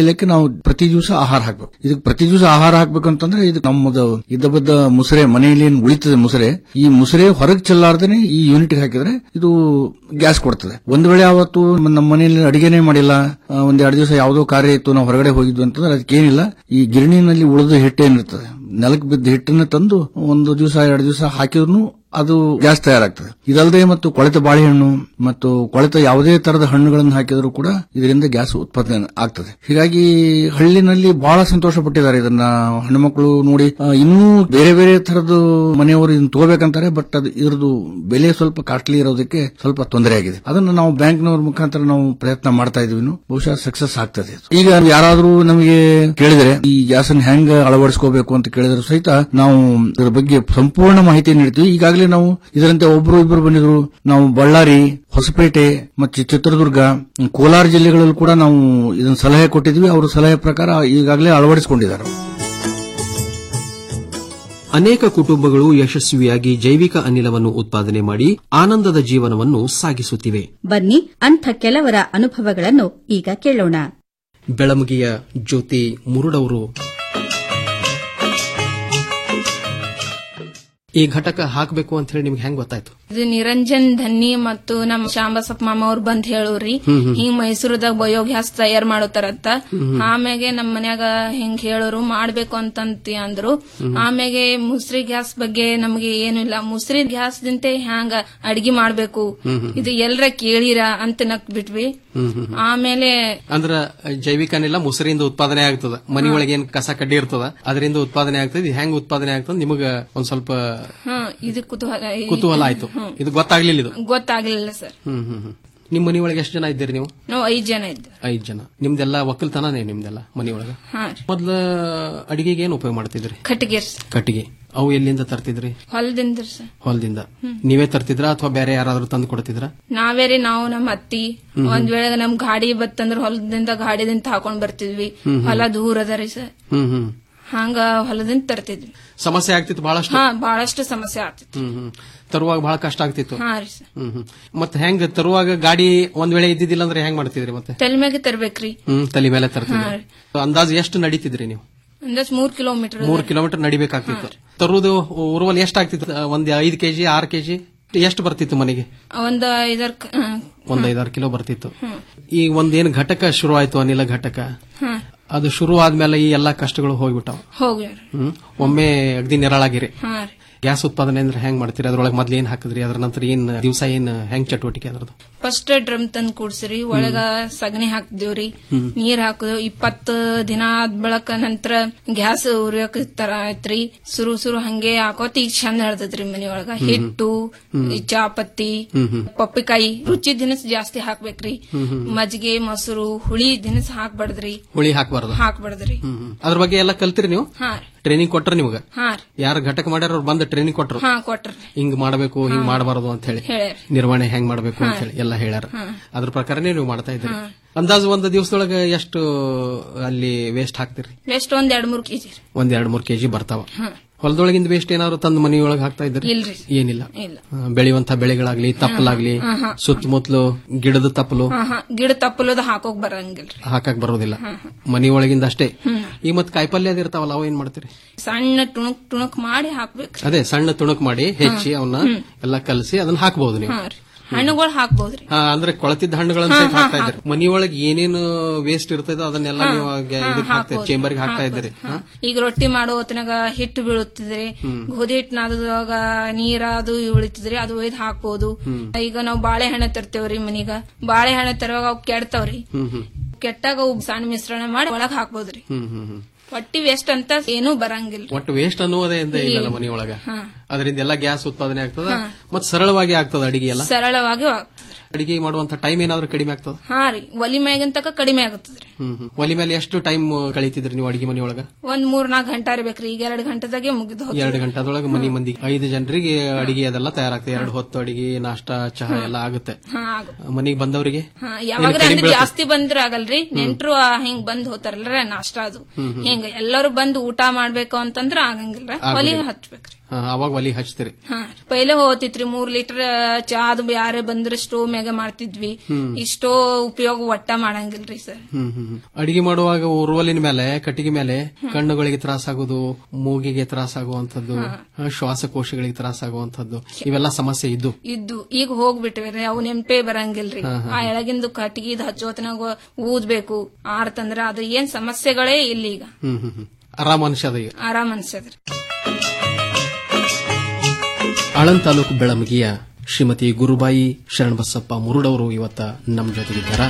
ಬೆಳೆಯಲಿಕ್ಕೆ ನಾವು ಪ್ರತಿ ದಿವಸ ಆಹಾರ ಹಾಕ್ಬೇಕು ಇದಕ್ಕೆ ಪ್ರತಿ ದಿವಸ ಆಹಾರ ಹಾಕ್ಬೇಕು ಅಂತಂದ್ರೆ ಇದು ನಮ್ಮದು ಇದ್ದ ಬದ್ದ ಮುಸರೆ ಮನೆಯಲ್ಲಿ ಏನ್ ಉಳಿತದೆ ಮುಸರೆ ಈ ಮುಸರೆ ಹೊರಗೆ ಚೆಲ್ಲಾರ್ದೇನೆ ಈ ಯೂನಿಟ್ ಹಾಕಿದ್ರೆ ಇದು ಗ್ಯಾಸ್ ಕೊಡ್ತದೆ ಒಂದ್ ವೇಳೆ ಅವತ್ತು ನಮ್ಮ ಮನೆಯಲ್ಲಿ ಅಡಿಗೆನೇ ಮಾಡಿಲ್ಲ ಆ, ಒಂದ್ ಎರಡು ದಿವಸ ಯಾವುದೋ ಕಾರ್ಯ ಇತ್ತು ನಾವು ಹೊರಗಡೆ ಹೋಗಿದ್ವಿ ಅಂತಂದ್ರೆ ಅದಕ್ಕೇನಿಲ್ಲ ಈ ಗಿರಣಿನಲ್ಲಿ ಉಳಿದ ಹಿಟ್ಟು ಏನಿರ್ತದೆ ನೆಲಕ್ಕೆ ಬಿದ್ದ ಹಿಟ್ಟನ್ನ ತಂದು ಒಂದು ದಿವಸ ಎರಡು ದಿವಸ ಹಾಕಿದ್ರು ಅದು ಗ್ಯಾಸ್ ತಯಾರಾಗ್ತದೆ ಇದಲ್ಲದೆ ಮತ್ತು ಕೊಳೆತ ಬಾಳೆಹಣ್ಣು ಮತ್ತು ಕೊಳೆತ ಯಾವುದೇ ತರದ ಹಣ್ಣುಗಳನ್ನು ಹಾಕಿದರೂ ಕೂಡ ಇದರಿಂದ ಗ್ಯಾಸ್ ಉತ್ಪಾದನೆ ಆಗ್ತದೆ ಹೀಗಾಗಿ ಹಳ್ಳಿನಲ್ಲಿ ಬಹಳ ಸಂತೋಷ ಪಟ್ಟಿದ್ದಾರೆ ಇದನ್ನ ಹೆಣ್ಮಕ್ಳು ನೋಡಿ ಆ, ಇನ್ನೂ ಬೇರೆ ಬೇರೆ ತರದ ಮನೆಯವರು ಇದನ್ನ ತಗೋಬೇಕಂತಾರೆ ಬಟ್ ಅದು ಇದ್ರದ್ದು ಬೆಲೆ ಸ್ವಲ್ಪ ಕಾಸ್ಟ್ಲಿ ಇರೋದಕ್ಕೆ ಸ್ವಲ್ಪ ತೊಂದರೆ ಆಗಿದೆ ಅದನ್ನ ನಾವು ಬ್ಯಾಂಕ್ನವ್ರ ಮುಖಾಂತರ ನಾವು ಪ್ರಯತ್ನ ಮಾಡ್ತಾ ಇದೀವಿ ಇನ್ನು. ಬಹುಶಃ ಸಕ್ಸಸ್ ಆಗ್ತದೆ ಇದು. ಈಗ ಯಾರಾದ್ರೂ ನಮಗೆ ಕೇಳಿದರೆ ಈ ಗ್ಯಾಸ್ ಅನ್ನು ಹೆಂಗ ಅಳವಡಿಸ್ಕೋಬೇಕು ಅಂತ ಕೇಳಿದ್ರೆ ಸಹಿತ ನಾವು ಇದರ ಬಗ್ಗೆ ಸಂಪೂರ್ಣ ಮಾಹಿತಿ ನೀಡ್ತೀವಿ ಈಗಾಗಲೇ ನಾವು ಇದರಂತೆ ಒಬ್ರು ಇಬ್ಬರು ಬಂದಿದ್ರು ನಾವು ಬಳ್ಳಾರಿ ಹೊಸಪೇಟೆ ಮತ್ತು ಚಿತ್ರದುರ್ಗ ಕೋಲಾರ ಜಿಲ್ಲೆಗಳಲ್ಲೂ ಕೂಡ ನಾವು ಇದನ್ನ ಸಲಹೆ ಕೊಟ್ಟಿದ್ವಿ ಅವರ ಸಲಹೆ ಪ್ರಕಾರ ಈಗಾಗಲೇ ಅಳವಡಿಸಿಕೊಂಡಿದ್ದಾರೆ ಅನೇಕ ಕುಟುಂಬಗಳು ಯಶಸ್ವಿಯಾಗಿ ಜೈವಿಕ ಅನಿಲವನ್ನು ಉತ್ಪಾದನೆ ಮಾಡಿ ಆನಂದದ ಜೀವನವನ್ನು ಸಾಗಿಸುತ್ತಿವೆ ಬನ್ನಿ ಅಂಥ ಕೆಲವರ ಅನುಭವಗಳನ್ನು ಈಗ ಕೇಳೋಣ ಬೆಳಮುಗಿಯ ಜ್ಯೋತಿ ಮುರುಡವರು ಈ ಘಟಕ ಹಾಕಬೇಕು ಅಂತ ಹೇಳಿ ನಿಮ್ಗೆ ಹೆಂಗ್ ಗೊತ್ತಾಯ್ತು ಇದು ನಿರಂಜನ್ ಧನ್ನಿ ಮತ್ತು ನಮ್ಮ ಶಾಂಬಸಪ್ಪ ಮಾಮ ಅವ್ರು ಬಂದ್ ಹೇಳೋರಿ ಹ್ಮ್ ಹ್ಮ್. ಹಿಂಗ್ ಮೈಸೂರದಾಗ ಬಯೋಗ್ಯಾಸ್ ತಯಾರ್ ಮಾಡೋತಾರತ್ತ ಹ್ಮ್. ಆಮ್ಯಾಗೆ ನಮ್ ಮನ್ಯಾಗ ಹಿಂಗ್ ಹೇಳೋರು ಮಾಡ್ಬೇಕು ಅಂತಂತಿ ಅಂದ್ರು ಹ್ಮ್. ಆಮ್ಯಾಗೆ ಮುಸ್ರಿ ಗ್ಯಾಸ್ ಬಗ್ಗೆ ನಮ್ಗೆ ಏನು ಇಲ್ಲ ಮುಸ್ರಿ ಗ್ಯಾಸ್ ದಿಂತೆ ಹ್ಯಾಂಗ ಅಡ್ಗಿ ಮಾಡ್ಬೇಕು ಹ್ಮ್ ಹ್ಮ್. ಇದು ಎಲ್ರ ಕೇಳಿರ ಅಂತ ನಕ್ ಬಿಟ್ವಿ ಹ್ಮ್ ಹ್ಮ್ ಹ್ಮ್. ಆಮೇಲೆ ಅಂದ್ರ ಜೈವಿಕ ಅನಿಲ ಮುಸರಿಂದ ಉತ್ಪಾದನೆ ಆಗ್ತದ ಮನೆಯೊಳಗೆ ಏನ್ ಕಸ ಕಡ್ಡಿ ಇರ್ತದ ಅದರಿಂದ ಉತ್ಪಾದನೆ ಆಗ್ತದೆ ಇದು ಹೆಂಗ್ ಉತ್ಪಾದನೆ ಆಗ್ತದ ನಿಮಗ ಒಂದ್ ಸ್ವಲ್ಪ ಹ ಇದು ಕುತೂಹಲ ಕುತೂಹಲ ಆಯ್ತು ಇದು ಗೊತ್ತಾಗ್ಲಿಲ್ಲ ಇದು ಗೊತ್ತಾಗ್ಲಿಲ್ಲ ಸರ್ ಹ್ಮ್ ಹ್ಮ್ ಹ್ಮ್ ನಿಮ್ ಮನೆಯೊಳಗೆ ಎಷ್ಟು ಜನ ಇದ್ದೀರಿ ನೀವು ನಾವು ಐದ್ ಜನ ಇದ್ದ ಐದ್ ಜನ ನಿಮ್ದೆಲ್ಲ ಒಕ್ಕಲ್ತನನೇ ನಿಮ್ದೆಲ್ಲ ಮನೆಯೊಳಗ ಹಾ ಮೊದ್ಲ ಅಡಿಗೆಗೆ ಏನ್ ಉಪಯೋಗ ಮಾಡ್ತಿದ್ರಿ ಕಟ್ಟಿಗೆ ಕಟ್ಟಿಗೆ ಅವು ಎಲ್ಲಿಂದ ತರ್ತಿದ್ರಿ ಹೊಲದಿಂದ ಸರ್ ಹೊಲದಿಂದ ಹ್ಮ್. ನೀವೇ ತರ್ತಿದ್ರಾ ಅಥವಾ ಬೇರೆ ಯಾರಾದ್ರೂ ತಂದು ಕೊಡ್ತಿದ್ರಾ ನಾವೇ ರೀ ನಾವು ನಮ್ಮ ಅತ್ತಿ ಹ್ಮ್. ಒಂದ್ ವೇಳೆ ನಮ್ ಗಾಡಿ ಬತ್ತಂದ್ರ ಹೊಲದಿಂದ ಗಾಡಿದಿಂದ ಹಾಕೊಂಡ್ ಬರ್ತಿದ್ವಿ ಹ್ಮ್, ಹ್ಮ್. ಹೊಲ ದೂರ ಅದ ರೀ ಸರ್ ಹ್ಮ್ ಹ್ಮ್ ಹಂಗ ಹೊಲದಿಂದ ತರ್ತಿದ್ವಿ ಸಮಸ್ಯೆ ಆಗ್ತಿತ್ತು ಬಹಳಷ್ಟು ಹಾ ಬಹಳಷ್ಟು ಸಮಸ್ಯೆ ಆಗ್ತಿತ್ತು ಹ್ಮ್ ಹ್ಮ್ ತರುವಾಗ ಬಹಳ ಕಷ್ಟ ಆಗ್ತಿತ್ತು ಹಾ ರೀ ಸರ್ ಹ್ಮ್ ಹ್ಮ್ ಮತ್ತೆ ಹೆಂಗ್ ತರುವಾಗ ಗಾಡಿ ಒಂದ್ ವೇಳೆ ಇದ್ದಿದ್ದಿಲ್ಲ ಅಂದ್ರೆ ಹೆಂಗ್ ಮಾಡ್ತಿದ್ರಿ ಮತ್ತೆ ತಲೆ ಮ್ಯಾಗೆ ತರ್ಬೇಕ್ರಿ ಹ್ಮ್ ತಲೆ ಮೇಲೆ ಹಾ ತರ್ತಿದ್ರಿ ರೀ. ಅಂದಾಜು ಎಷ್ಟು ನಡೀತಿದ್ರಿ ನೀವು ಅಂದಾಜ್ ಮೂರ್ ಕಿಲೋಮೀಟರ್ ಮೂರ್ ಕಿಲೋಮೀಟರ್ ನಡಿಬೇಕಾಗ್ತಿತ್ತು ತರುವುದು ಉರುವಲ್ ಎಷ್ಟು ಆಗ್ತಿತ್ತು ಒಂದ್ ಐದ್ ಕೆಜಿ ಆರ್ ಕೆಜಿ ಎಷ್ಟು ಬರ್ತಿತ್ತು ಮನೆಗೆ ಒಂದ್ ಐದಾರ್ ಕ- ಹಾ. ಒಂದ್ ಐದಾರು ಕಿಲೋ ಬರ್ತಿತ್ತು ಹ್ಮ್. ಈಗ ಒಂದೇನ್ ಘಟಕ ಶುರು ಆಯ್ತು ಅನಿಲ ಘಟಕ ಹಾ ಅದು ಶುರು ಆದ್ಮೇಲೆ ಈ ಎಲ್ಲಾ ಕಷ್ಟಗಳು ಹೋಗ್ಬಿಟ್ಟಾವ ಹೋಗ್ಯಾರ ಹ್ಮ್ ಒಮ್ಮೆ ಅಗ್ದಿ ನೆರಳಾಗಿರಿ ಹಾ ರೀ ಗ್ಯಾಸ್ ಉತ್ಪಾದನೆ ಅಂದ್ರೆ ಹೆಂಗ್ ಮಾಡ್ತೀರಿ ಅದ್ರೊಳಗೆ ಮೊದ್ಲು ಏನ್ ಹಾಕಿದ್ರಿ ಅದ್ರ ನಂತರ ಏನ್ ದಿವಸ ಏನ್ ಹೆಂಗ್ ಚಟುವಟಿಕೆ ಅದ್ರದ್ದು ಫಸ್ಟ್ ಡ್ರಮ್ ತಂದ್ ಕೂಡ್ಸಿರಿ ಒಳಗ ಸಗಣಿ ಹಾಕ್ದೇವ್ರಿ ಹ್ಮ್. ನೀರ್ ಹಾಕಿದ್ವಿ ಇಪ್ಪತ್ತ ದಿನ ಆದ್ ಬಳಕ ನಂತರ ಗ್ಯಾಸ್ ಉರಿಯಕ್ ತರ ಆಯ್ತ್ರಿ ಸುರು ಸುರು ಹಂಗೆ ಹಾಕೋತ್ ಈಗ ಚಂದ ನಡ್ದದ್ರಿ ಮನಿಯೊಳಗ ಹ್ಮ್. ಹಿಟ್ಟು ಹ್ಮ್. ಈ ಚಾಪತ್ತಿ ಹ್ಮ್ ಹ್ಮ್ ಪಪ್ಪಿಕಾಯಿ ರುಚಿ ದಿನಸ್ ಜಾಸ್ತಿ ಹಾಕ್ಬೇಕ್ರಿ ಹ್ಮ್ ಹ್ಮ್. ಮಜ್ಜಿಗೆ ಮೊಸರು ಹುಳಿ ದಿನಸ್ ಹಾಕ್ಬಾರ್ದ್ರಿ ಹುಳಿ ಹಾಕ್ಬಾರ್ದು ಹಾಕ್ಬಾರ್ದ್ರಿ ಹ್ಮ್ ಹ್ಮ್. ಅದ್ರ ಬಗ್ಗೆ ಎಲ್ಲ ಕಲ್ತಿರಿ ನೀವು ಹಾ ರೀ ಟ್ರೈನಿಂಗ್ ಕೊಟ್ರ ನಿಮ್ಗ ಹಾ ರೀ ಯಾರು ಘಟಕ ಮಾಡ್ಯಾರ ಅವ್ರು ಬಂದು ಟ್ರೈನಿಂಗ್ ಕೊಟ್ರು ಹಾ ಕೊಟ್ರಿ ಹಿಂಗ್ ಮಾಡಬೇಕು ಹಿಂಗ್ ಮಾಡಬಾರದು ಅಂತ ಹೇಳಿ ಹೇಳ್ಯಾರ ನಿರ್ವಹಣೆ ಹೆಂಗ್ ಮಾಡಬೇಕು ಅಂತ ಹಾ. ಹೇಳಿ ಎಲ್ಲ ಹೇಳ್ಯಾರ ಹಾ. ಅದ್ರ ಪ್ರಕಾರನೇ ನೀವು ಮಾಡ್ತಾ ಇದ್ದೀರಿ ಹಾ. ಅಂದಾಜು ಒಂದು ದಿವಸದೊಳಗೆ ಎಷ್ಟು ಅಲ್ಲಿ ವೇಸ್ಟ್ ಹಾಕ್ತಿರಿ ವೇಸ್ಟ್ ಒಂದ್ ಎರಡ್ ಮೂರ್ ಕೆಜಿ ಒಂದ್ ಎರಡ್ ಮೂರ್ ಕೆಜಿ ಬರ್ತಾವ ಹಾ ಹೊಲದೊಳಗಿಂದ ವೇಸ್ಟ್ ಏನಾದ್ರು ತಂದು ಮನೆಯೊಳಗೆ ಹಾಕ್ತಾ ಇದ್ರಿ ಇಲ್ರಿ. ಏನಿಲ್ಲ ಇಲ್ಲ ಆ, ಬೆಳೆಯುವಂತ ಬೆಳೆಗಳಾಗ್ಲಿ ತಪ್ಪಲಾಗ್ಲಿ ಹಾ, ಹಾ. ಸುತ್ತಮುತ್ತಲು ಗಿಡದ ತಪ್ಪಲು ಹಾ ಹಾ ಗಿಡ ತಪ್ಪಲದ ಹಾಕೋಕ್ ಬರಂಗಿಲ್ರಿ ಹಾಕಕ್ ಬರೋದಿಲ್ಲ ಹಾ, ಹಾ. ಮನೆಯೊಳಗಿಂದ ಅಷ್ಟೇ ಹ್ಮ್. ಈ ಮತ್ ಕಾಯಿಪಲ್ಯ ಅದ್ ಇರ್ತಾವಲ್ಲ ಅವ ಏನ್ ಮಾಡ್ತೀರಿ ಸಣ್ಣ ಟುಣುಕ್ ಟುಣುಕ್ ಮಾಡಿ ಹಾಕ್ಬೇಕ್ರಿ ಅದೇ ಸಣ್ಣ ತುಣುಕ್ ಮಾಡಿ ಹೆಚ್ಚಿ ಅವನ್ನ ಹ್ಮ್. ಎಲ್ಲ ಕಲಸಿ ಅದನ್ನ ಹಾಕಬಹುದು ನೀವು ಹಾ ರೀ ಹಣ್ಣುಗಳು ಹಾಕ್ಬೋದ್ರಿ ಹಾ, ಅಂದ್ರೆ ಕೊಳತಿದ್ದ ಹಣ್ಣುಗಳನ್ನ ಹಾ, ಸಹಿತ ಹಾ, ಹಾಕ್ತಾ ಇದ್ದೀರಿ ಮನಿಯೊಳಗೆ ಏನೇನು ವೇಸ್ಟ್ ಇರ್ತದೋ ಅದನ್ನೆಲ್ಲ ಹಾ, ನೀವು ಹಾ, ಇದಕ್ಕೆ ಹಾಕ್ತಾ ಹಾಕ್ಬೋದು. ಚೇಂಬರ್ಗೆ ಹಾಕ್ತಾ ಹಾಕ್ಬೋದು. ಇದ್ದೀರಿ ಹಾ. ಈಗ ರೊಟ್ಟಿ ಮಾಡೋ ಹೊತ್ತಿನಾಗ ಹಿಟ್ಟು ಬೀಳುತ್ತಿದ್ರಿ ಹ್ಮ್. ಗೋಧಿ ಹಿಟ್ಟು ನಾದಾಗ ನೀರ ಅದು ಉಳಿತಿದ್ರಿ ಅದು ಒಯ್ದು ಹಾಕ್ಬೋದು ಹ್ಮ್. ಈಗ ನಾವು ಬಾಳೆಹಣ್ಣು ತರ್ತೇವ್ರಿ ಮನೀಗ ಬಾಳೆಹಣ್ಣು ತರುವಾಗ ಅವ್ ಕೆಡ್ತಾವ್ರಿ ಹ್ಮ್ ಹ್ಮ್ ಕೆಟ್ಟಾಗ ಅವು ಸಣ್ಣ ಮಿಶ್ರಣ ಮಾಡಿ ಒಳಗ್ ಹಾಕ್ಬೋದ್ರಿ ಹ್ಮ್ ಹ್ಮ್ ಹ್ಮ್ ಒಟ್ಟಿ ವೇಸ್ಟ್ ಅಂತ ಏನೂ ಬರಂಗಿಲ್ಲ ಒಟ್ಟು ವೇಸ್ಟ್ ಅನ್ನುವುದೇ ಎಂದ ಇಲ್ಲಲ್ಲ ಇಲ್ಲ. ಮನೆಯೊಳಗ ಹಾ. ಅದರಿಂದ ಎಲ್ಲ ಗ್ಯಾಸ್ ಉತ್ಪಾದನೆ ಆಗ್ತದ ಹಾ. ಮತ್ ಸರಳವಾಗಿ ಆಗ್ತದ ಅಡಿಗೆ ಎಲ್ಲ ಸರಳವಾಗಿ ಆಗ್ತದ್ರಿ. ಅಡಿಗೆ ಮಾಡುವಂತ ಟೈಮ್ ಏನಾದ್ರೂ ಕಡಿಮೆ ಆಗ್ತದ ಹಾ ರೀ ಒಲಿ ಮ್ಯಾಗಿನ ತಕ ಕಡಿಮೆ ಆಗುತ್ತದ್ರಿ ಹ್ಮ್ ಹ್ಮ್ ಒಲಿ ಮೇಲೆ ಎಷ್ಟು ಟೈಮ್ ಕಳೀತಿದ್ರಿ ನೀವು ಅಡಿಗೆ ಮನೆಯೊಳಗ ಒಂದ್ ಮೂರ್ ನಾಲ್ಕು ಗಂಟೆ ಇರ್ಬೇಕ್ರಿ ಈಗ ಎರಡ್ ಗಂಟೆದಾಗೆ ಮುಗಿದು ಎರಡು ಗಂಟೆದೊಳಗೆ ಮನಿ ಮಂದಿ ಐದು ಜನರಿಗೆ ಅಡಿಗೆ ಅದೆಲ್ಲ ತಯಾರಾಗ್ತದೆ ಎರಡು ಹೊತ್ತು ಅಡಿಗೆ ನಾಷ್ಟ ಚಹಾ ಎಲ್ಲ ಆಗುತ್ತೆ ಹಾ ಆಗುತ್ತೆ ಮನಿಗೆ ಬಂದವರಿಗೆ ಹಾ ಯಾವಾಗ ಕಡಿಮೆ ಅಂದ್ರೆ ಬೀಳ್ತದೆ? ಜಾಸ್ತಿ ಬಂದ್ರ ಆಗಲ್ರಿ ನೆಂಟ್ರು ಆ ಹಿಂಗ್ ಬಂದ್ ಹೋತಾರಲ್ರ ನಾಷ್ಟ ಅದು ಹ್ಮ್, ಹ್ಮ್. ಹಿಂಗ ಎಲ್ಲರೂ ಬಂದು ಊಟ ಮಾಡ್ಬೇಕು ಅಂತಂದ್ರ ಆಗಂಗಿಲ್ರ ಒಲಿ ಆಗೋದಿಲ್ಲ. ಹಚ್ಬೇಕ್ರಿ ಹಾ, ಅವಾಗ ಒಲಿ ಹಚ್ತೀರಿ ಹಾ ಪೈಲೆ ಹೋಗ್ತಿತ್ರಿ ಮೂರ್ ಲೀಟರ್ ಚಾದ್ ಯಾರೇ ಬಂದ್ರೆ ಸ್ಟೋವ್ ಮ್ಯಾಗ ಮಾಡ್ತಿದ್ವಿ ಹ್ಮ್. ಈ ಸ್ಟೋವ್ ಉಪಯೋಗ ಒಟ್ಟ ಮಾಡಂಗಿಲ್ರಿ ಸರ್ ಹ್ಮ್ ಹ್ಮ್ ಹ್ಮ್. ಅಡಿಗೆ ಮಾಡುವಾಗ ಉರುವಲಿನ ಮೇಲೆ ಕಟ್ಟಿಗೆ ಮೇಲೆ ಕಣ್ಣುಗಳಿಗೆ ತ್ರಾಸಾಗೋದು ಮೂಗಿಗೆ ತ್ರಾಸಾಗುವಂತದ್ದು ಆ, ಶ್ವಾಸಕೋಶಗಳಿಗೆ ತ್ರಾಸಾಗುವಂತದ್ದು ಇವೆಲ್ಲ ಸಮಸ್ಯೆ ಇದ್ದು ಇದ್ದು ಈಗ ಹೋಗ್ಬಿಟ್ಟಿವ್ರಿ ಅವು ನೆನಪೇ ಬರಂಗಿಲ್ರಿ ಹಾ, ಹಾ. ಆ ಎಳಗಿಂದು ಕಟ್ಟಿಗಿದ್ ಹಚ್ಚೋತನಾಗ ಊದ್ಬೇಕು ಆರ್ತಂದ್ರ ಅದು ಏನ್ ಸಮಸ್ಯೆಗಳೇ ಇಲ್ಲ ಈಗ ಹ್ಮ್ ಹ್ಮ್ ಹ್ಮ್. ಆರಾಮ್ ಅನ್ಸದ ಈಗ ಆರಾಮ್ ಅನ್ಸದ್ರಿ ಆಳಂದ್ ತಾಲೂಕು ಬೆಳಮಗಿಯ ಶ್ರೀಮತಿ ಗುರುಬಾಯಿ ಶರಣಬಸಪ್ಪ ಮುರುಡವರು ಇವತ್ತ ನಮ್ಮ ಜೊತೆಗಿದ್ದಾರ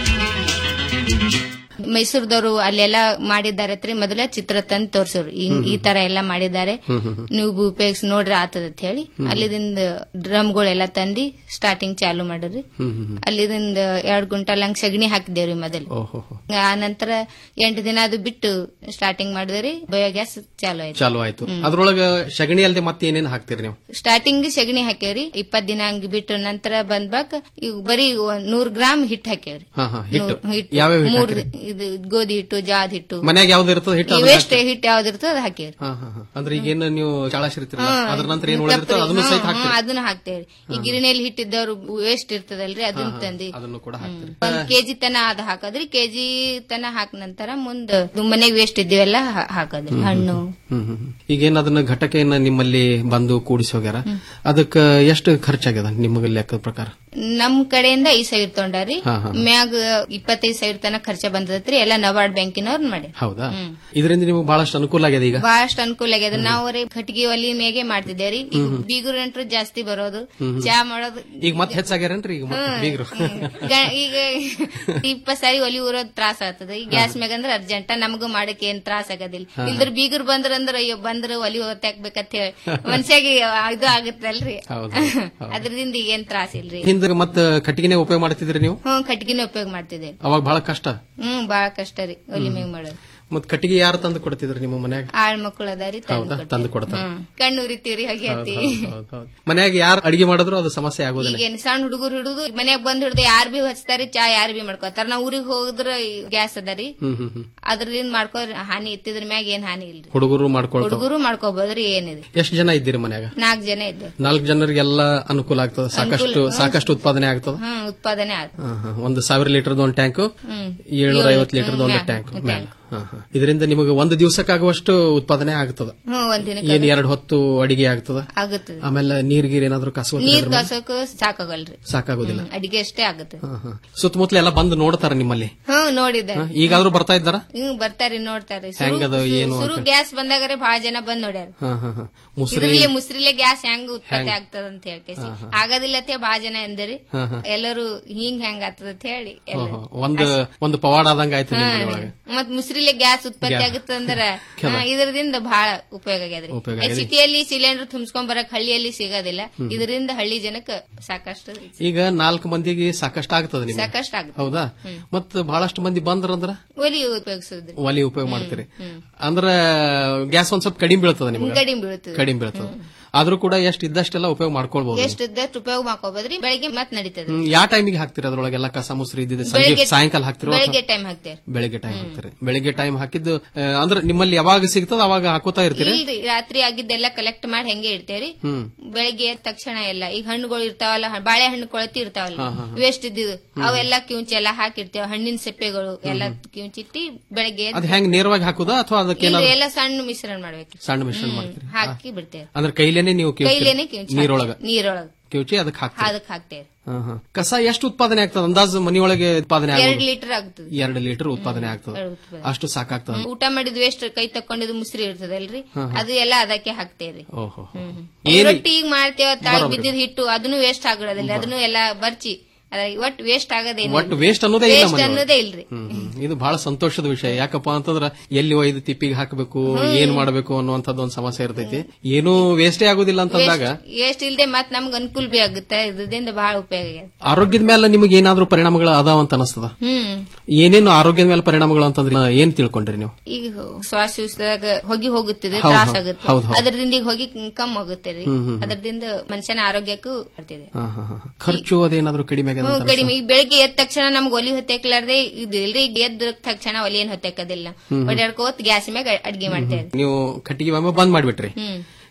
ಮೈಸೂರದವರು ಅಲ್ಲೆಲ್ಲ ಮಾಡಿದ್ದಾರೆ ಮೊದಲ ಚಿತ್ರ ತಂದು ತೋರ್ಸೋರು ಹಿಂಗ್ ಈ ತರ ಎಲ್ಲ ಮಾಡಿದ್ದಾರೆ ಹ್ಮ್ ಹ್ಮ್ ಹ್ಮ್. ನೀವು ಉಪಯೋಗಿಸಿ ನೋಡ್ರಿ ಆತದ ಅಂತ ಹೇಳಿ ಹ್ಮ್. ಅಲ್ಲಿದಿಂದ ಡ್ರಮ್ಗಳೆಲ್ಲ ತಂದಿ ಸ್ಟಾರ್ಟಿಂಗ್ ಚಾಲು ಮಾಡಿದ್ರಿ ಹ್ಮ್ ಹ್ಮ್ ಹ್ಮ್. ಅಲ್ಲಿದಿಂದ ಎರಡ್ ಗುಂಟಲ್ ಹಂಗ್ ಸಗಣಿ ಹಾಕಿದೇವ್ರಿ ಮೊದಲು ಓಹೋ ಹೋ. ಆ ನಂತರ ಎಂಟು ದಿನ ಅದು ಬಿಟ್ಟು ಸ್ಟಾರ್ಟಿಂಗ್ ಮಾಡಿದ್ರಿ ಬಯೋಗ್ಯಾಸ್ ಚಾಲು ಆಯ್ತು ಚಾಲು ಆಯ್ತು ಹ್ಮ್. ಅದ್ರೊಳಗ ಸಗಣಿ ಅಲ್ದೆ ಮತ್ತೆ ಏನೇನ್ ಹಾಕ್ತೀರಿ ನೀವು ಸ್ಟಾರ್ಟಿಂಗ್ ಸಗಣಿ ಹಾಕ್ಯವ್ರಿ ಇಪ್ಪತ್ ದಿನ ಹಂಗ್ ಬಿಟ್ಟು ನಂತರ ಬಂದ್ಬಾಕ ಈಗ ಬರೀ ಒಂದ್ ನೂರ್ ಗ್ರಾಮ್ ಹಿಟ್ ಹಾಕ್ಯವ್ರಿ ಹಾ ಹಾ ಹಿಟ್ಟು ನೂರ್ ಹಿಟ್ಟು. ಯಾವ್ಯಾವ ಹಿಟ್ಟು ಮೂರ್ ಹಾಕ್ತೀರಿ? ಇದು ಗೋಧಿ ಹಿಟ್ಟು ಜಾದ್ ಹಿಟ್ಟು ಮನ್ಯಾಗ ಯಾವ್ದು ಇರ್ತದ ಹಿಟ್ಟು ಅದನ್ನ ವೇಸ್ಟ್ ಹಾಕ್ತೀರಿ? ಹಿಟ್ಟು ಯಾವ್ದು ಇರ್ತದೆ ಅದು ಹಾಕಿವ್ರಿ ಹಾ ಹಾ ಹಾ. ಅಂದ್ರೆ ಈಗೇನು ನೀವು ಚಾಳಾಸಿರ್ತೀರಲ್ಲ ಹ್ಮ್. ಅದ್ರ ನಂತರ ಏನ್ ಉಳಿದಿರ್ತದ ಅದನ್ನು ಹ್ಮ್, ಸಹಿತ ಹ್ಮ್, ಹಾಕ್ತೀರಿ ಅದನ್ನ ಹಾಕ್ತೇವ್ರಿ ಈ ಗಿರಣಿಯಲ್ಲಿ ಹಿಟ್ಟಿದ್ದವ್ರು ವೇಸ್ಟ್ ಇರ್ತದಲ್ರಿ ಅದನ್ನ ಹಾ, ಹಾ. ತಂದಿ ಅದನ್ನು ಕೂಡ ಹಾಕ್ತೀರಿ ಒಂದ್ ಕೆಜಿ ತನ ಅದ ಹಾಕದ್ರಿ ಕೆಜಿ ತನ ಹಾಕ ನಂತರ ಮುಂದ್ ಮನೆಗ್ ವೇಸ್ಟ್ ಇದ್ದೀವೆಲ್ಲ ಹಾ- ಹಾಕದ್ರಿ ಹ್ಮ್, ಹಣ್ಣು ಹ್ಮ್ ಹ್ಮ್ ಹ್ಮ್. ಈಗೇನ್ ಅದನ್ನ ಘಟಕೆಯನ್ನ ನಿಮ್ಮಲ್ಲಿ ಬಂದು ಕೂಡಿಸಿ ಹೋಗ್ಯಾರ ಅದಕ್ಕ ಎಷ್ಟು ಖರ್ಚಾಗ್ಯದ ನಿಮಗೆ ಲೆಕ್ಕದ ಪ್ರಕಾರ ನಮ್ ಕಡೆಯಿಂದ ಐದ್ ಸಾವಿರ ತೊಗೊಂಡಾರಿ ಹಾ, ಹಾ. ಮ್ಯಾಗ ಇಪ್ಪತ್ತೈದು ಸಾವಿರ ತನ ಖರ್ಚ ಬಂದತ್ರಿ ಎಲ್ಲ ನಬಾರ್ಡ್ ಬ್ಯಾಂಕಿನವ್ರು ಮಾಡಿ ಹೌದಾ ಹ್ಮ್. ಇದರಿಂದ ನಿಮಗೆ ಬಹಳಷ್ಟು ಅನುಕೂಲ ಆಗ್ಯದ ಈಗ ಬಹಳಷ್ಟು ಅನುಕೂಲ ಆಗ್ಯದ ನಾವು ರೀ ಕಟ್ಟಿಗೆ ಒಲಿ ಮೇಗೆ ಮಾಡ್ತಿದ್ದೇವ್ರಿ ಈಗ ಹ್ಮ್, ಹ್ಮ್. ಬೀಗರು ನೆಂಟ್ರು ಜಾಸ್ತಿ ಬರೋದು ಹ್ಮ್, ಹ್ಮ್. ಚಾ ಮಾಡೋದು ಈಗ ಮತ್ತೆ ಹೆಚ್ಚಾಗ್ಯಾರೇನ್ರಿ ಈಗ ಮತ್ತೆ ಹ್ಮ್. ಬೀಗ್ರು ಗ- ಈಗ ಇಪ್ಪತ್ ಸಾರಿ ಒಲಿ ಊರೋದ್ ತ್ರಾಸ ಆಗ್ತದ ಈ ಗ್ಯಾಸ್ ಮ್ಯಾಗ ಅಂದ್ರೆ ಅರ್ಜೆಂಟ್ ನಮಗೂ ಮಾಡಕ್ ಏನ್ ತ್ರಾಸ ಆಗೋದಿಲ್ಲ ಹಾ. ಇಲ್ದ್ರ ಬೀಗರು ಬಂದ್ರ ಅಂದ್ರ ಅಯ್ಯೋ ಬಂದ್ರ ಒಲಿ ಹೊತ್ತಾಕ್ಬೇಕಂತ ಹೇಳಿ ಮನ್ಸಾಗಿ ಇದು ಆಗತ್ತಲ್ರಿ ಹೌದು, ಹೌದು. ಅದ್ರದಿಂದ ಈಗ ಏನ್ ತ್ರಾಸ ಇಲ್ರಿ ಹಿಂದೆ ಮತ್ತೆ ಕಟ್ಟಿಗೆನೆ ಉಪಯೋಗ ಮಾಡ್ತಿದ್ರಿ ನೀವು ಹ್ಮ್ ಕಟ್ಟಿಗೆನೆ ಉಪಯೋಗ ಮಾಡ್ತಿದ್ದೇವೆ ಅವಾಗ ಬಹಳ ಕಷ್ಟ ಹ್ಮ್ ಬಾಳ ಕಷ್ಟ ರೀ ಒಲಿ ಮ್ಯಾಗ ಮಾಡೋದು ಮತ್ ಕಟ್ಟಿಗೆ ಯಾರು ತಂದು ಕೊಡ್ತಿದ್ರಿ ನಿಮ್ಮ ಮನ್ಯಾಗ ಆಳ್ ಮಕ್ಕಳು ಅದಾರಿ ಹೌದಾ ತಂದು ಕೊಡ್ತಾರೆ ಕಣ್ಣು ಉರಿತೀವ್ರಿ ಹಾಗೆ ಹೌದ್, ಆತಿ ಹೌದ್, ಹೌದ್, ಹೌದ್. ಮನ್ಯಾಗ ಯಾರು ಅಡಿಗೆ ಮಾಡಿದ್ರು ಅದು ಸಮಸ್ಯೆ ಆಗೋದಿಲ್ಲ ಈಗೇನ್ ಸಣ್ಣ ಹುಡುಗರು ಹಿಡಿದು ಮನ್ಯಾಗ ಬಂದ್ ಹಿಡ್ದು ಯಾರ್ ಬಿ ಹಚ್ತಾರಿ ಚಾ ಯಾರ್ ಬಿ ಮಾಡ್ಕೋತಾರ ನಾವ್ ಊರಿಗೆ ಹೋದ್ರ ಗ್ಯಾಸ್ ಅದಾರಿ ಹ್ಮ್ ಹ್ಮ್ ಹ್ಮ್ ಅದ್ರದಿಂದ ಮಾಡ್ಕೋ ಹಾನಿ ಇತ್ತಿದ್ರ ಮ್ಯಾಗ ಏನ್ ಹಾನಿ ಇಲ್ರಿ ಹುಡುಗರು ಮಾಡ್ಕೊಳ್ತಾವ ಹುಡುಗರು ಮಾಡ್ಕೋಬಹುದ್ರಿ ಏನಿದೆ ಎಷ್ಟು ಜನ ಇದ್ದೀರಿ ಮನ್ಯಾಗ ನಾಲ್ಕ್ ಜನ ಇದ್ದೆ ನಾಲ್ಕು ಜನರಿಗೆಲ್ಲ ಅನುಕೂಲ ಆಗ್ತದ ಸಾಕಷ್ಟು ಅನುಕೂಲ, ಹ್ಮ್. ಸಾಕಷ್ಟು ಉತ್ಪಾದನೆ ಆಗ್ತದ ಹ್ಮ್ ಉತ್ಪಾದನೆ ಆತ ಹಾ, ಹಾ. ಒಂದು ಸಾವಿರ ಲೀಟರ್ದ ಒಂದು ಟ್ಯಾಂಕ್ ಹ್ಮ್. ಏಳ್ನೂರ ಐವತ್ತು ಏಳು- ಲೀಟರ್ದ ಒಂದು ಹ್ಮ್, ಟ್ಯಾಂಕ್ ಹ್ಮ್, ಮ್ಯಾಲ ಹಾ, ಹಾ. ಇದರಿಂದ ನಿಮಗೆ ಒಂದು ದಿವಸಕ್ಕಾಗುವಷ್ಟು ಉತ್ಪಾದನೆ ಆಗ್ತದ ಹ್ಮ್ ಒಂದ್ ದಿನಕ್ಕೆ ಏನ್ ಎರಡು ಹೊತ್ತು ಅಡಿಗೆ ಆಗ್ತದ ಆಗುತ್ತದೆ ಆಮೇಲೆ ನೀರ್ ಗೀರ್ ಏನಾದ್ರು ಕಸವತ್ತು ನೀರ್ ಕಾಸೋಕ್ ಸಾಕಾಗಲ್ರಿ ಸಾಕಾಗೋದಿಲ್ಲ ಹ್ಮ್, ಅಡಿಗೆ ಅಷ್ಟೇ ಆಗುತ್ತೆ ಹಾ, ಹಾ. ಸುತ್ತಮುತ್ತಲ ಎಲ್ಲ ಬಂದು ನೋಡ್ತಾರ ನಿಮ್ಮಲ್ಲಿ ಹ್ಮ್ ನೋಡಿದ್ದೆ ಹಾ, ಈಗಾದ್ರೂ ಬರ್ತಾ ಇದ್ದಾರ ಹ್ಮ್ ಬರ್ತಾರಿ ನೋಡ್ತಾರಿ ಹೆಂಗದ ಏನು ಶುರು ಅಂತ? ಗ್ಯಾಸ್ ಬಂದಾಗರೆ ಬಹಳ ಜನ ಬಂದ್ ನೋಡ್ಯಾರ ಹಾ, ಹಾ, ಹಾ. ಮುಸ್ರಿ ಇದ್ರಲ್ಲೇ ಮುಸ್ರಿಲೆ ಗ್ಯಾಸ್ ಹೆಂಗ್ ಉತ್ಪತ್ತಿ ಹೆಂಗ್? ಆಗ್ತದ ಅಂತ ಹೇಳ್ಕೇಸಿ ಹಾ, ಹಾ. ಆಗೋದಿಲ್ಲ ಅಂತ ಬಹಳ ಜನ ಎಂದರಿ ಹಾ, ಹಾ. ಎಲ್ಲರೂ ಹಿಂಗ್ ಹೆಂಗ್ ಆಗ್ತದ ಅಂತ ಹೇಳಿ ಎಲ್ಲ ಓಹೋ. ಒಂದು ಒಂದು ಪವಾಡ ಆದಂಗ ಆಯ್ತು ನಿಮ್ಮ ಹಾ, ಮನೆಯೊಳಗೆ ಮತ್ ಮುಸ್ರಿಲೆ ಗ್ಯಾಸ್ ಉತ್ಪತ್ತಿ ಗ್ಯಾ- ಆಗುತ್ತಂದ್ರ ಕೆಲ. ಹಾ, ಇದರಿಂದ ಬಹಳ ಉಪಯೋಗ ಆಗ್ಯದ್ರಿ ಉಪಯೋಗ ಈ ಆಗ್ಯದ. ಸಿಟಿಯಲ್ಲಿ ಸಿಲಿಂಡರ್ ತುಂಬಿಸ್ಕೊಂಡ್ ಬರಕ್ ಹಳ್ಳಿಯಲ್ಲಿ ಸಿಗೋದಿಲ್ಲ ಹ್ಮ್. ಇದರಿಂದ ಹಳ್ಳಿ ಜನಕ್ಕೆ ಸಾಕಷ್ಟು ಈಗ ನಾಲ್ಕು ಮಂದಿಗೆ ಸಾಕಷ್ಟು ಆಗ್ತದ ನಿಮ್ಗೆ ಸಾಕಷ್ಟು ಆಗುತ್ತೆ ಹೌದಾ ಹ್ಮ್. ಮತ್ ಬಹಳಷ್ಟು ಮಂದಿ ಬಂದ್ರಂದ್ರ ಒಲಿ ಉಪಯೋಗಿಸೋದ್ರಿ ಒಲಿ ಉಪಯೋಗ ಮಾಡ್ತೀರಿ ಹ್ಮ್. ಅಂದ್ರ ಗ್ಯಾಸ್ ಒಂದ್ ಸ್ವಲ್ಪ ಕಡಿಮೆ ಬೀಳ್ತದ ನಿಮ್ಗೆ ಕಡಿಮೆ ಬೀಳ್ತದೆ. ಕಡಿಮೆ ಬೀಳ್ತದ ಆದ್ರೂ ಕೂಡ ಎಷ್ಟು ಇದ್ದಷ್ಟೆಲ್ಲ ಉಪಯೋಗ ಮಾಡ್ಕೊಳ್ಬಹುದು ಎಷ್ಟು ಇದ್ದಷ್ಟು ಉಪಯೋಗ ಮಾಡ್ಕೋಬೋದ್ರಿ ಬೆಳಿಗ್ಗೆ ಮತ್ ನಡೀತದೆ ಹ್ಮ್, ಯಾವ ಟೈಮಿಗೆ ಹಾಕ್ತಿರ ಅದ್ರೊಳಗೆಲ್ಲ ಕಸ ಮುಸ್ರಿ ಇದ್ದಿದ್ದು ಸಂಜೆ ಬೆಳಿಗ್ಗೆ- ಸಾಯಂಕಾಲ ಹಾಕ್ತಿರೋ ಬೆಳಿಗ್ಗೆ ಟೈಮ್ ಹಾಕ್ತೇವೆ ಬೆಳಿಗ್ಗೆ ಟೈಮ್ ಹಾಕ್ತಿರಿ ಬೆಳಿಗ್ಗೆ ಟೈಮ್ ಹಾಕಿದ್ದು ಆ, ಅಂದ್ರೆ ನಿಮ್ಮಲ್ಲಿ ಯಾವಾಗ ಸಿಗ್ತದ ಅವಾಗ ಹಾಕೋತಾ ಇರ್ತೀರಿ ಇಲ್ರಿ ರಾತ್ರಿ ಆಗಿದ್ದೆಲ್ಲ ಕಲೆಕ್ಟ್ ಮಾಡಿ ಹೆಂಗೆ ಇಡ್ತೇವ್ರಿ ಹ್ಮ್ ಬೆಳಿಗ್ಗೆ ಎದ್ದ ತಕ್ಷಣ ಎಲ್ಲ ಈಗ ಹಣ್ಣುಗಳು ಇರ್ತಾವಲ್ಲ ಹ- ಬಾಳೆಹಣ್ಣು ಕೊಳತಿ ಇರ್ತಾವಲ್ಲ ಹಾ, ಹಾ, ಹಾ. ವೇಸ್ಟ್ ಇದ್ದಿದ್ದು ಅವೆಲ್ಲ ಕಿಂಚಿ ಎಲ್ಲ ಹಾಕಿರ್ತೇವೆ ಹಣ್ಣಿನ ಸೆಪ್ಪೆಗಳು ಎಲ್ಲ ಕಿಂಚಿಟ್ಟಿ ಬೆಳಗ್ಗೆ ಎದ್ದು- ಅದ್ ಹೆಂಗ್ ನೇರವಾಗಿ ಹಾಕುದಾ ಅಥವಾ ಅದಕ್ಕೆ ಇಲ್ರಿ, ಏನಾದ್ರು ಎಲ್ಲ ಸಣ್ಣ ಮಿಶ್ರಣ ಮಾಡ್ಬೇಕು ಸಣ್ಣ ಮಿಶ್ರಣ ಹ್ಮ್, ಮಾಡ್ತೀರಿ ಹಾಕಿ ಬಿಡ್ತೇವೆ ಅಂದ್ರೆ ಕೈಲೇನೆ ನೀವು ಕಿವುಚ್ತೀರಿ? ಕೈಲೇನೆ ಕಿಂಚಿ ನೀರೊಳಗ ನೀರೊಳಗ ಕಿವುಚಿ ಅದಕ್ಕೆ ಹಾಕ್ತೀರಿ ಅದಕ್ಕೆ ಹಾಕ್ತೇವೆ ಹಾ, ಹಾ. ಕಸ ಎಷ್ಟು ಉತ್ಪಾದನೆ ಆಗ್ತದ ಅಂದಾಜು ಮನಿಯೊಳಗೆ ಉತ್ಪಾದನೆ ಎರಡ್ ಆಗೋದು ಲೀಟರ್ ಆಗ್ತದೆ ಎರಡು ಲೀಟರ್ ಉತ್ಪಾದನೆ ಆಗ್ತದ ಎರಡು ಉತ್ಪಾದನೆ. ಅಷ್ಟು ಸಾಕಾಗ್ತದ ಊಟ ಮಾಡಿದ್ ವೇಸ್ಟ್ ಕೈ ತಕೊಂಡಿದ್ದು ಮುಸ್ರಿ ಇರ್ತದಲ್ರಿ ಹಾ, ಹಾ. ಅದು ಎಲ್ಲ ಅದಕ್ಕೆ ಹಾಕ್ತೇವ್ರಿ ಓಹೋ ಈ ರೊಟ್ಟಿ ಈಗ ಮಾಡ್ತೇವ ತಾಳಿ ಬರೋಬ್ಬರಿ. ಬಿದ್ದಿದ್ ಹಿಟ್ಟು ಅದನ್ನು ವೇಸ್ಟ್ ಆಗಿರೋದಿಲ್ಲ ಅದನ್ನು ಎಲ್ಲ ಬರ್ಚಿ ಅದ ಒಟ್ಟು ವೇಸ್ಟ್ ಆಗೋದೇನು ಒಟ್ಟು ವೇಸ್ಟ್ ಅನ್ನೋದೇ ಇಲ್ಲ ವೇಸ್ಟ್ ಮನೆಯೊಳಗೆ. ಅನ್ನೋದೇ ಇಲ್ರಿ ಹ್ಮ್, ಹ್ಮ್. ಇದು ಬಹಳ ಸಂತೋಷದ ವಿಷಯ ಯಾಕಪ್ಪ ಅಂತಂದ್ರ ಎಲ್ಲಿ ಒಯ್ದು ತಿಪ್ಪಿಗೆ ಹಾಕಬೇಕು ಏನ್ ಮಾಡಬೇಕು ಅನ್ನುವಂಥದ್ದು ಒಂದು ಸಮಸ್ಯೆ ಇರ್ತೈತಿ ಏನೂ ವೇಸ್ಟೇ ಆಗುದಿಲ್ಲ ಅಂತಂದಾಗ ವೇಸ್ಟ್ ಇಲ್ದೆ ಮತ್ ನಮ್ಗೆ ಅನುಕೂಲ ಬಿ ಆಗುತ್ತೆ ಇದರಿಂದ ಬಹಳ ಉಪಯೋಗ ಆಗ್ಯದ ಆರೋಗ್ಯದ ಮೇಲೆ ನಿಮಗೆ ಏನಾದ್ರೂ ಪರಿಣಾಮಗಳು ಅದಾವ ಅಂತ ಅನಸ್ತದ ಹ್ಮ್ ಏನೇನು ಆರೋಗ್ಯದ ಮೇಲೆ ಪರಿಣಾಮಗಳು ಅಂತಂದ್ರೆ ಆ, ಏನ್ ತಿಳ್ಕೊಂಡ್ರಿ ನೀವು ಈಗ ಶ್ವಾಸದಾಗ ಹೊಗಿ ಹೋಗುತ್ತಿದೆ ಹೌದ್ ತ್ರಾಸ ಹೌದ್ ಆಗುತ್ತೆ ಹೌದ್ ಹೌದ್. ಅದರಿಂದ ಈಗ ಹೊಗಿ ಕಮ್ಮಿ ಆಗುತ್ತೆ ರೀ ಹ್ಮ್, ಹ್ಮ್. ಅದರಿಂದ ಮನುಷ್ಯನ ಆರೋಗ್ಯಕ್ಕೂ ಬರ್ತಿದೆ ಹಾ, ಹಾ, ಹಾ. ಖರ್ಚು ಅದೇನಾದ್ರೂ ಕಡಿಮೆ ಆಗ್ಯದ ಹ್ಮ್ ಅಂತ ಕಡಿಮೆ ಅನ್ಸ್ತದ? ಈಗ ಬೆಳಿಗ್ಗೆ ಎದ್ದ ತಕ್ಷಣ ನಮ್ಗೆ ಒಲಿ ಹೊತ್ತಾಕ್ಲಾರ್ದೆ ಇದು ಇಲ್ರಿ ಈಗ ಎದ್ದ ತಕ್ಷಣ ಒಲಿ ಏನ್ ಹೊತ್ತಾಕದಿಲ್ಲ ಹ್ಮ್. ಓಡಾಡ್ಕೋತ್ ಗ್ಯಾಸ್ ಮ್ಯಾಗ ಅಡ್ಗೆ ಮಾಡ್ತೇವೆ ನೀವು ಕಟ್ಟಿಗೆ ಒಮ್ಮೆ ಬಂದ್ ಮಾಡ್ಬಿಟ್ರಿ ಹ್ಮ್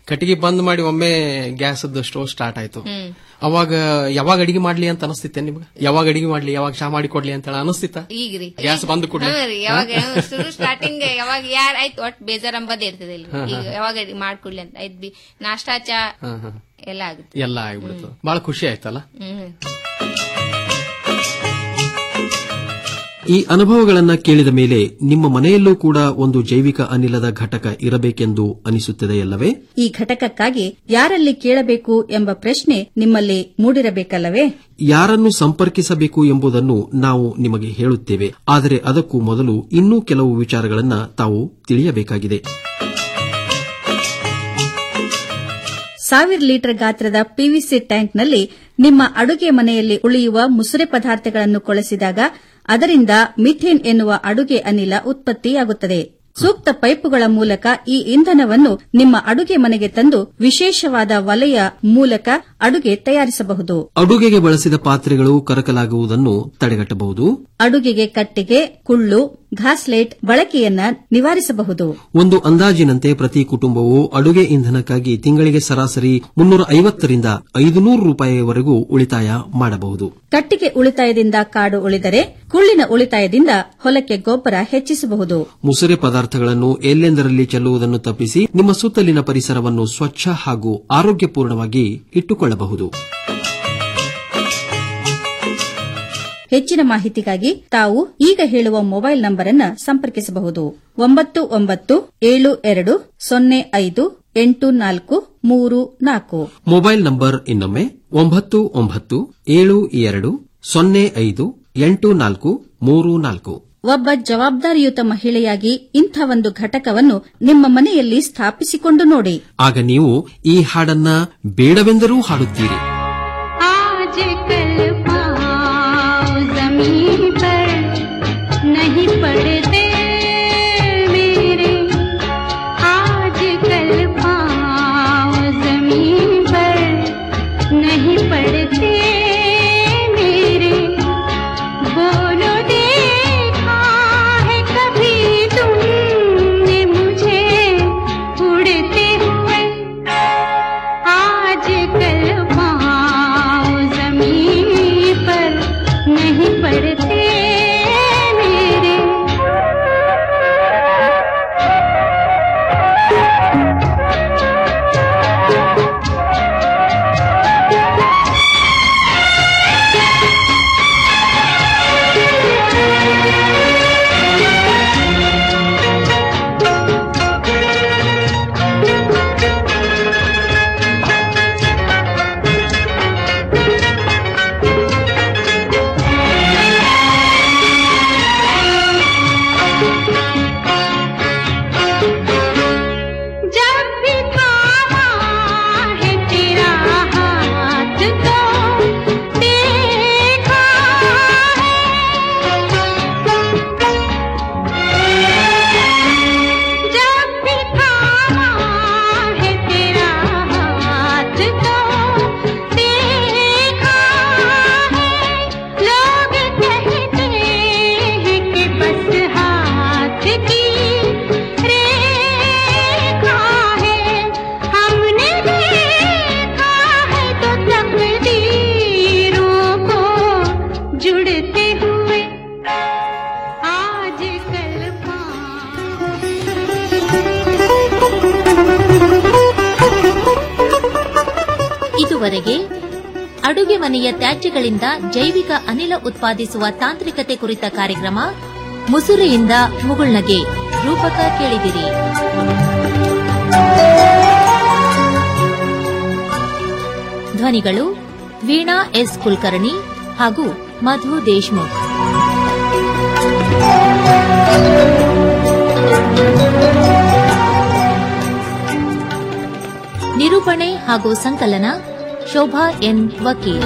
ಕಟ್ಟಿಗೆ ಬಂದ್ ಮಾಡಿ ಒಮ್ಮೆ ಗ್ಯಾಸ್ ಸ್ಟೋವ್ ಸ್ಟಾರ್ಟ್ ಆಯ್ತು ಹ್ಮ್. ಅವಾಗ ಯಾವಾಗ ಅಡಿಗೆ ಮಾಡ್ಲಿ ಅಂತ ಅನಿಸ್ತಿತ್ತೆ ನಿಮ್ಗೆ ಯಾವಾಗ ಅಡಿಗೆ ಮಾಡ್ಲಿ ಯಾವಾಗ ಚಾ ಮಾಡಿ ಕೊಡ್ಲಿ ಅಂತ ಅನಿಸ್ತಿತ್ತ ಈಗ್ರಿ ಗ್ಯಾಸ್ ಬಂದ್ ಕೂಡ್ಲೆ? ಹಾ ರೀ, ಯಾವಾಗ ಶುರು ಸ್ಟಾರ್ಟಿಂಗ್ ಯಾವಾಗ ಯಾರ ಆಯ್ತು ಒಟ್ ಬೇಜಾರ್ ಅಂಬದೇ ಇರ್ತದೆ ಇಲ್ಲಿ ಹಾ, ಹಾ. ಈಗ ಯಾವಾಗ ಮಾಡ್ಕೊಡ್ಲಿ ಅಂತ ಆಯ್ತು ಬಿ ನಾಷ್ಟಾ ಚಾ ಹಾ, ಹಾ. ಎಲ್ಲ ಆಗುತ್ತೆ ಎಲ್ಲ ಆಗ್ಬಿಡ್ತು ಬಹಳ ಖುಷಿ ಆಯ್ತಲ್ಲ ಹ್ಮ್ ಈ ಅನುಭವಗಳನ್ನ ಕೇಳಿದ ಮೇಲೆ ನಿಮ್ಮ ಮನೆಯಲ್ಲೂ ಕೂಡ ಒಂದು ಜೈವಿಕ ಅನಿಲದ ಘಟಕ ಇರಬೇಕೆಂದು ಅನಿಸುತ್ತದೆಯಲ್ಲವೇ ಈ ಘಟಕಕ್ಕಾಗಿ ಯಾರಲ್ಲಿ ಕೇಳಬೇಕು ಎಂಬ ಪ್ರಶ್ನೆ ನಿಮ್ಮಲ್ಲಿ ಮೂಡಿರಬೇಕಲ್ಲವೇ ಯಾರನ್ನು ಸಂಪರ್ಕಿಸಬೇಕು ಎಂಬುದನ್ನು ನಾವು ನಿಮಗೆ ಹೇಳುತ್ತೇವೆ ಆದರೆ ಅದಕ್ಕೂ ಮೊದಲು ಇನ್ನೂ ಕೆಲವು ವಿಚಾರಗಳನ್ನ ತಾವು ತಿಳಿಯಬೇಕಾಗಿದೆ ಸಾವಿರ ಲೀಟರ್ ಗಾತ್ರದ ಪಿವಿಸಿ ಟ್ಯಾಂಕ್ನಲ್ಲಿ ನಿಮ್ಮ ಅಡುಗೆ ಮನೆಯಲ್ಲಿ ಉಳಿಯುವ ಮುಸುರೆ ಪದಾರ್ಥಗಳನ್ನು ಕೊಳೆಸಿದಾಗ ಅದರಿಂದ ಮಿಥೇನ್ ಎನ್ನುವ ಅಡುಗೆ ಅನಿಲ ಉತ್ಪತ್ತಿಯಾಗುತ್ತದೆ ಸೂಕ್ತ ಪೈಪುಗಳ ಮೂಲಕ ಈ ಇಂಧನವನ್ನು ನಿಮ್ಮ ಅಡುಗೆ ಮನೆಗೆ ತಂದು ವಿಶೇಷವಾದ ವಲಯ ಮೂಲಕ ಅಡುಗೆ ತಯಾರಿಸಬಹುದು ಅಡುಗೆಗೆ ಬಳಸಿದ ಪಾತ್ರೆಗಳು ಕರಕಲಾಗುವುದನ್ನು ತಡೆಗಟ್ಟಬಹುದು ಅಡುಗೆಗೆ ಕಟ್ಟಿಗೆ ಕುಳ್ಳು ಘಾಸ್ಲೇಟ್ ಬಳಕೆಯನ್ನ ನಿವಾರಿಸಬಹುದು ಒಂದು ಅಂದಾಜಿನಂತೆ ಪ್ರತಿ ಕುಟುಂಬವು ಅಡುಗೆ ಇಂಧನಕ್ಕಾಗಿ ತಿಂಗಳಿಗೆ ಸರಾಸರಿ ಮುನ್ನೂರ ಐವತ್ತರಿಂದ ಐದುನೂರು ರೂಪಾಯಿವರೆಗೂ ಉಳಿತಾಯ ಮಾಡಬಹುದು ಕಟ್ಟಿಗೆ ಉಳಿತಾಯದಿಂದ ಕಾಡು ಉಳಿದರೆ ಕುಳ್ಳಿನ ಉಳಿತಾಯದಿಂದ ಹೊಲಕ್ಕೆ ಗೊಬ್ಬರ ಹೆಚ್ಚಿಸಬಹುದು ಮುಸುರೆ ಪದಾರ್ಥಗಳನ್ನು ಎಲ್ಲೆಂದರಲ್ಲಿ ಚೆಲ್ಲುವುದನ್ನು ತಪ್ಪಿಸಿ ನಿಮ್ಮ ಸುತ್ತಲಿನ ಪರಿಸರವನ್ನು ಸ್ವಚ್ಛ ಹಾಗೂ ಆರೋಗ್ಯಪೂರ್ಣವಾಗಿ ಇಟ್ಟುಕೊಳ್ಳಬಹುದು ಹೆಚ್ಚಿನ ಮಾಹಿತಿಗಾಗಿ ತಾವು ಈಗ ಹೇಳುವ ಮೊಬೈಲ್ ನಂಬರ್ ಅನ್ನ ಸಂಪರ್ಕಿಸಬಹುದು ಒಂಬತ್ತು ಒಂಬತ್ತು ಏಳು ಎರಡು ಸೊನ್ನೆ ಐದು ಎಂಟು ನಾಲ್ಕು ಮೂರು ನಾಲ್ಕು ಮೊಬೈಲ್ ನಂಬರ್ ಇನ್ನೊಮ್ಮೆ ಒಂಬತ್ತು ಒಂಬತ್ತು ಏಳು ಎರಡು ಸೊನ್ನೆ ಐದು ಎಂಟು ನಾಲ್ಕು ಮೂರು ನಾಲ್ಕು ಒಬ್ಬ ಜವಾಬ್ದಾರಿಯುತ ಮಹಿಳೆಯಾಗಿ ಇಂಥ ಒಂದು ಘಟಕವನ್ನು ನಿಮ್ಮ ಮನೆಯಲ್ಲಿ ಸ್ಥಾಪಿಸಿಕೊಂಡು ನೋಡಿ ಆಗ ನೀವು ಈ ಹಾಡನ್ನ ಬೇಡವೆಂದರೂ ಹಾಡುತ್ತೀರಿ आजकल पाँव जमीन पर नहीं पड़ते मेरे आजकल पाँव जमीन पर नहीं पड़ते मेरे बोलो देखा है कभी तुमने मुझे उड़ते हुए आजकल पाँव जमीन पर नहीं पड़ते मेरे जब भी थामा है तेरा हाथ तो देखा है जब भी थामा है तेरा हाथ तो देखा है लोग कहते हैं कि बस हाथ की रेखा है हमने देखा है तो तकदीरों को जुड़ते हुए आजकल ಇದುವರೆಗೆ ಅಡುಗೆ ಮನೆಯ ತ್ಯಾಜ್ಯಗಳಿಂದ ಜೈವಿಕ ಅನಿಲ ಉತ್ಪಾದಿಸುವ ತಾಂತ್ರಿಕತೆ ಕುರಿತ ಕಾರ್ಯಕ್ರಮ ಮುಸುರೆಯಿಂದ ಮುಗುಳ್ನಗೆ ರೂಪಕ ಕೇಳಿದಿರಿ ಧ್ವನಿಗಳು ವೀಣಾ ಎಸ್ ಕುಲಕರ್ಣಿ ಹಾಗೂ ಮಧು ದೇಶ್ಮುಖ್ ನಿರೂಪಣೆ ಹಾಗೂ ಸಂಕಲನ ಶೋಭಾ ಎನ್ ವಕೀಲ್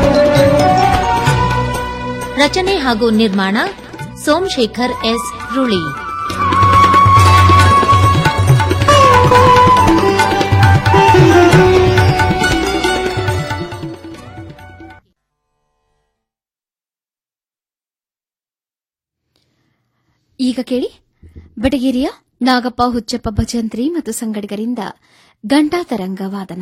ರಚನೆ ಹಾಗೂ ನಿರ್ಮಾಣ ಸೋಮಶೇಖರ್ ಎಸ್ ರುಳಿ ಈಗ ಕೇಳಿ ಬೆಟಗೇರಿಯ ನಾಗಪ್ಪ ಹುಚ್ಚಪ್ಪ ಭಜಂತ್ರಿ ಮತ್ತು ಸಂಗಡಿಗರಿಂದ ಗಂಟಾತರಂಗ ವಾದನ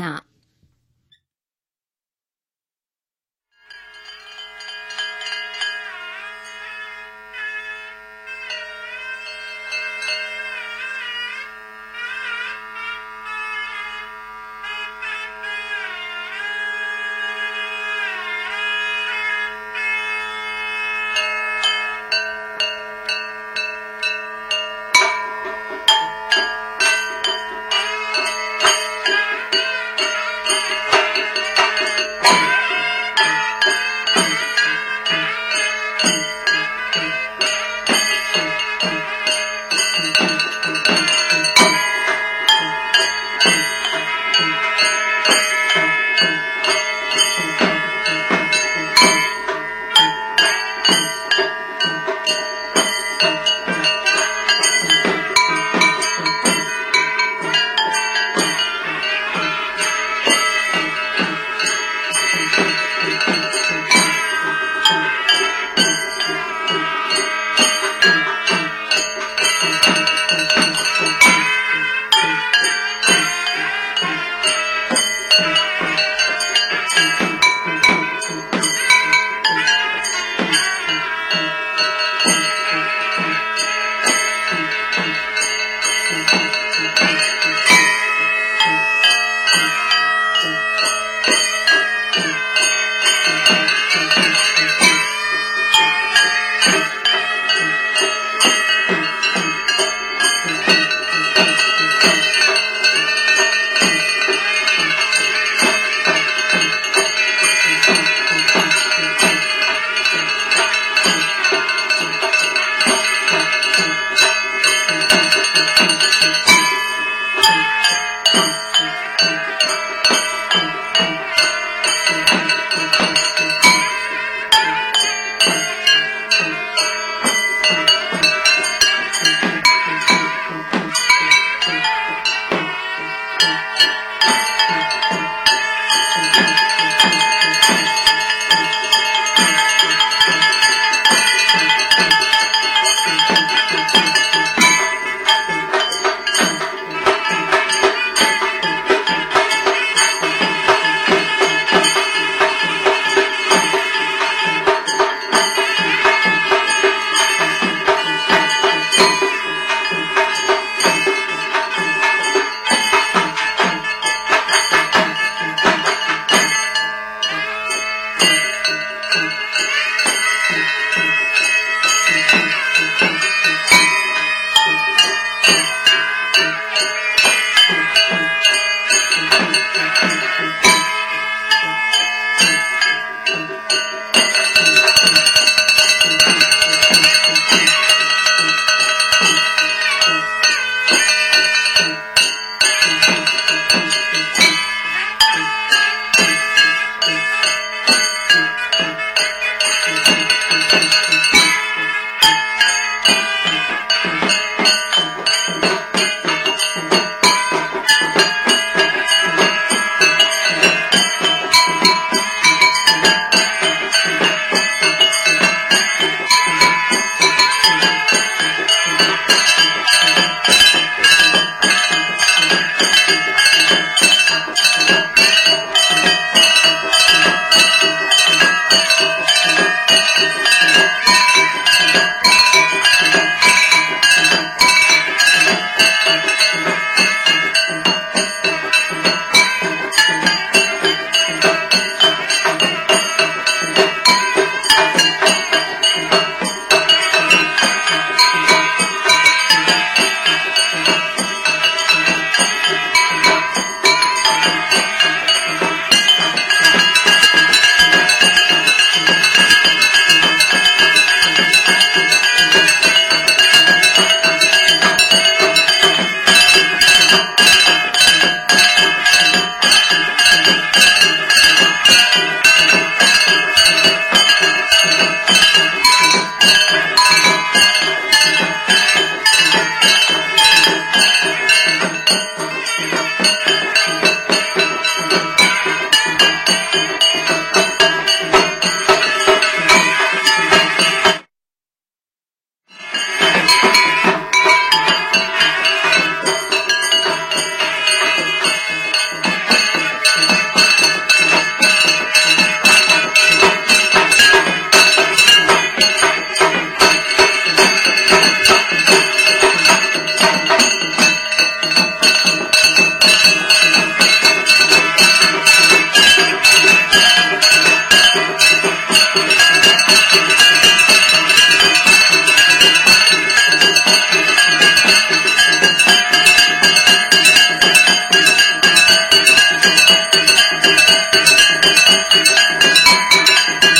ಿ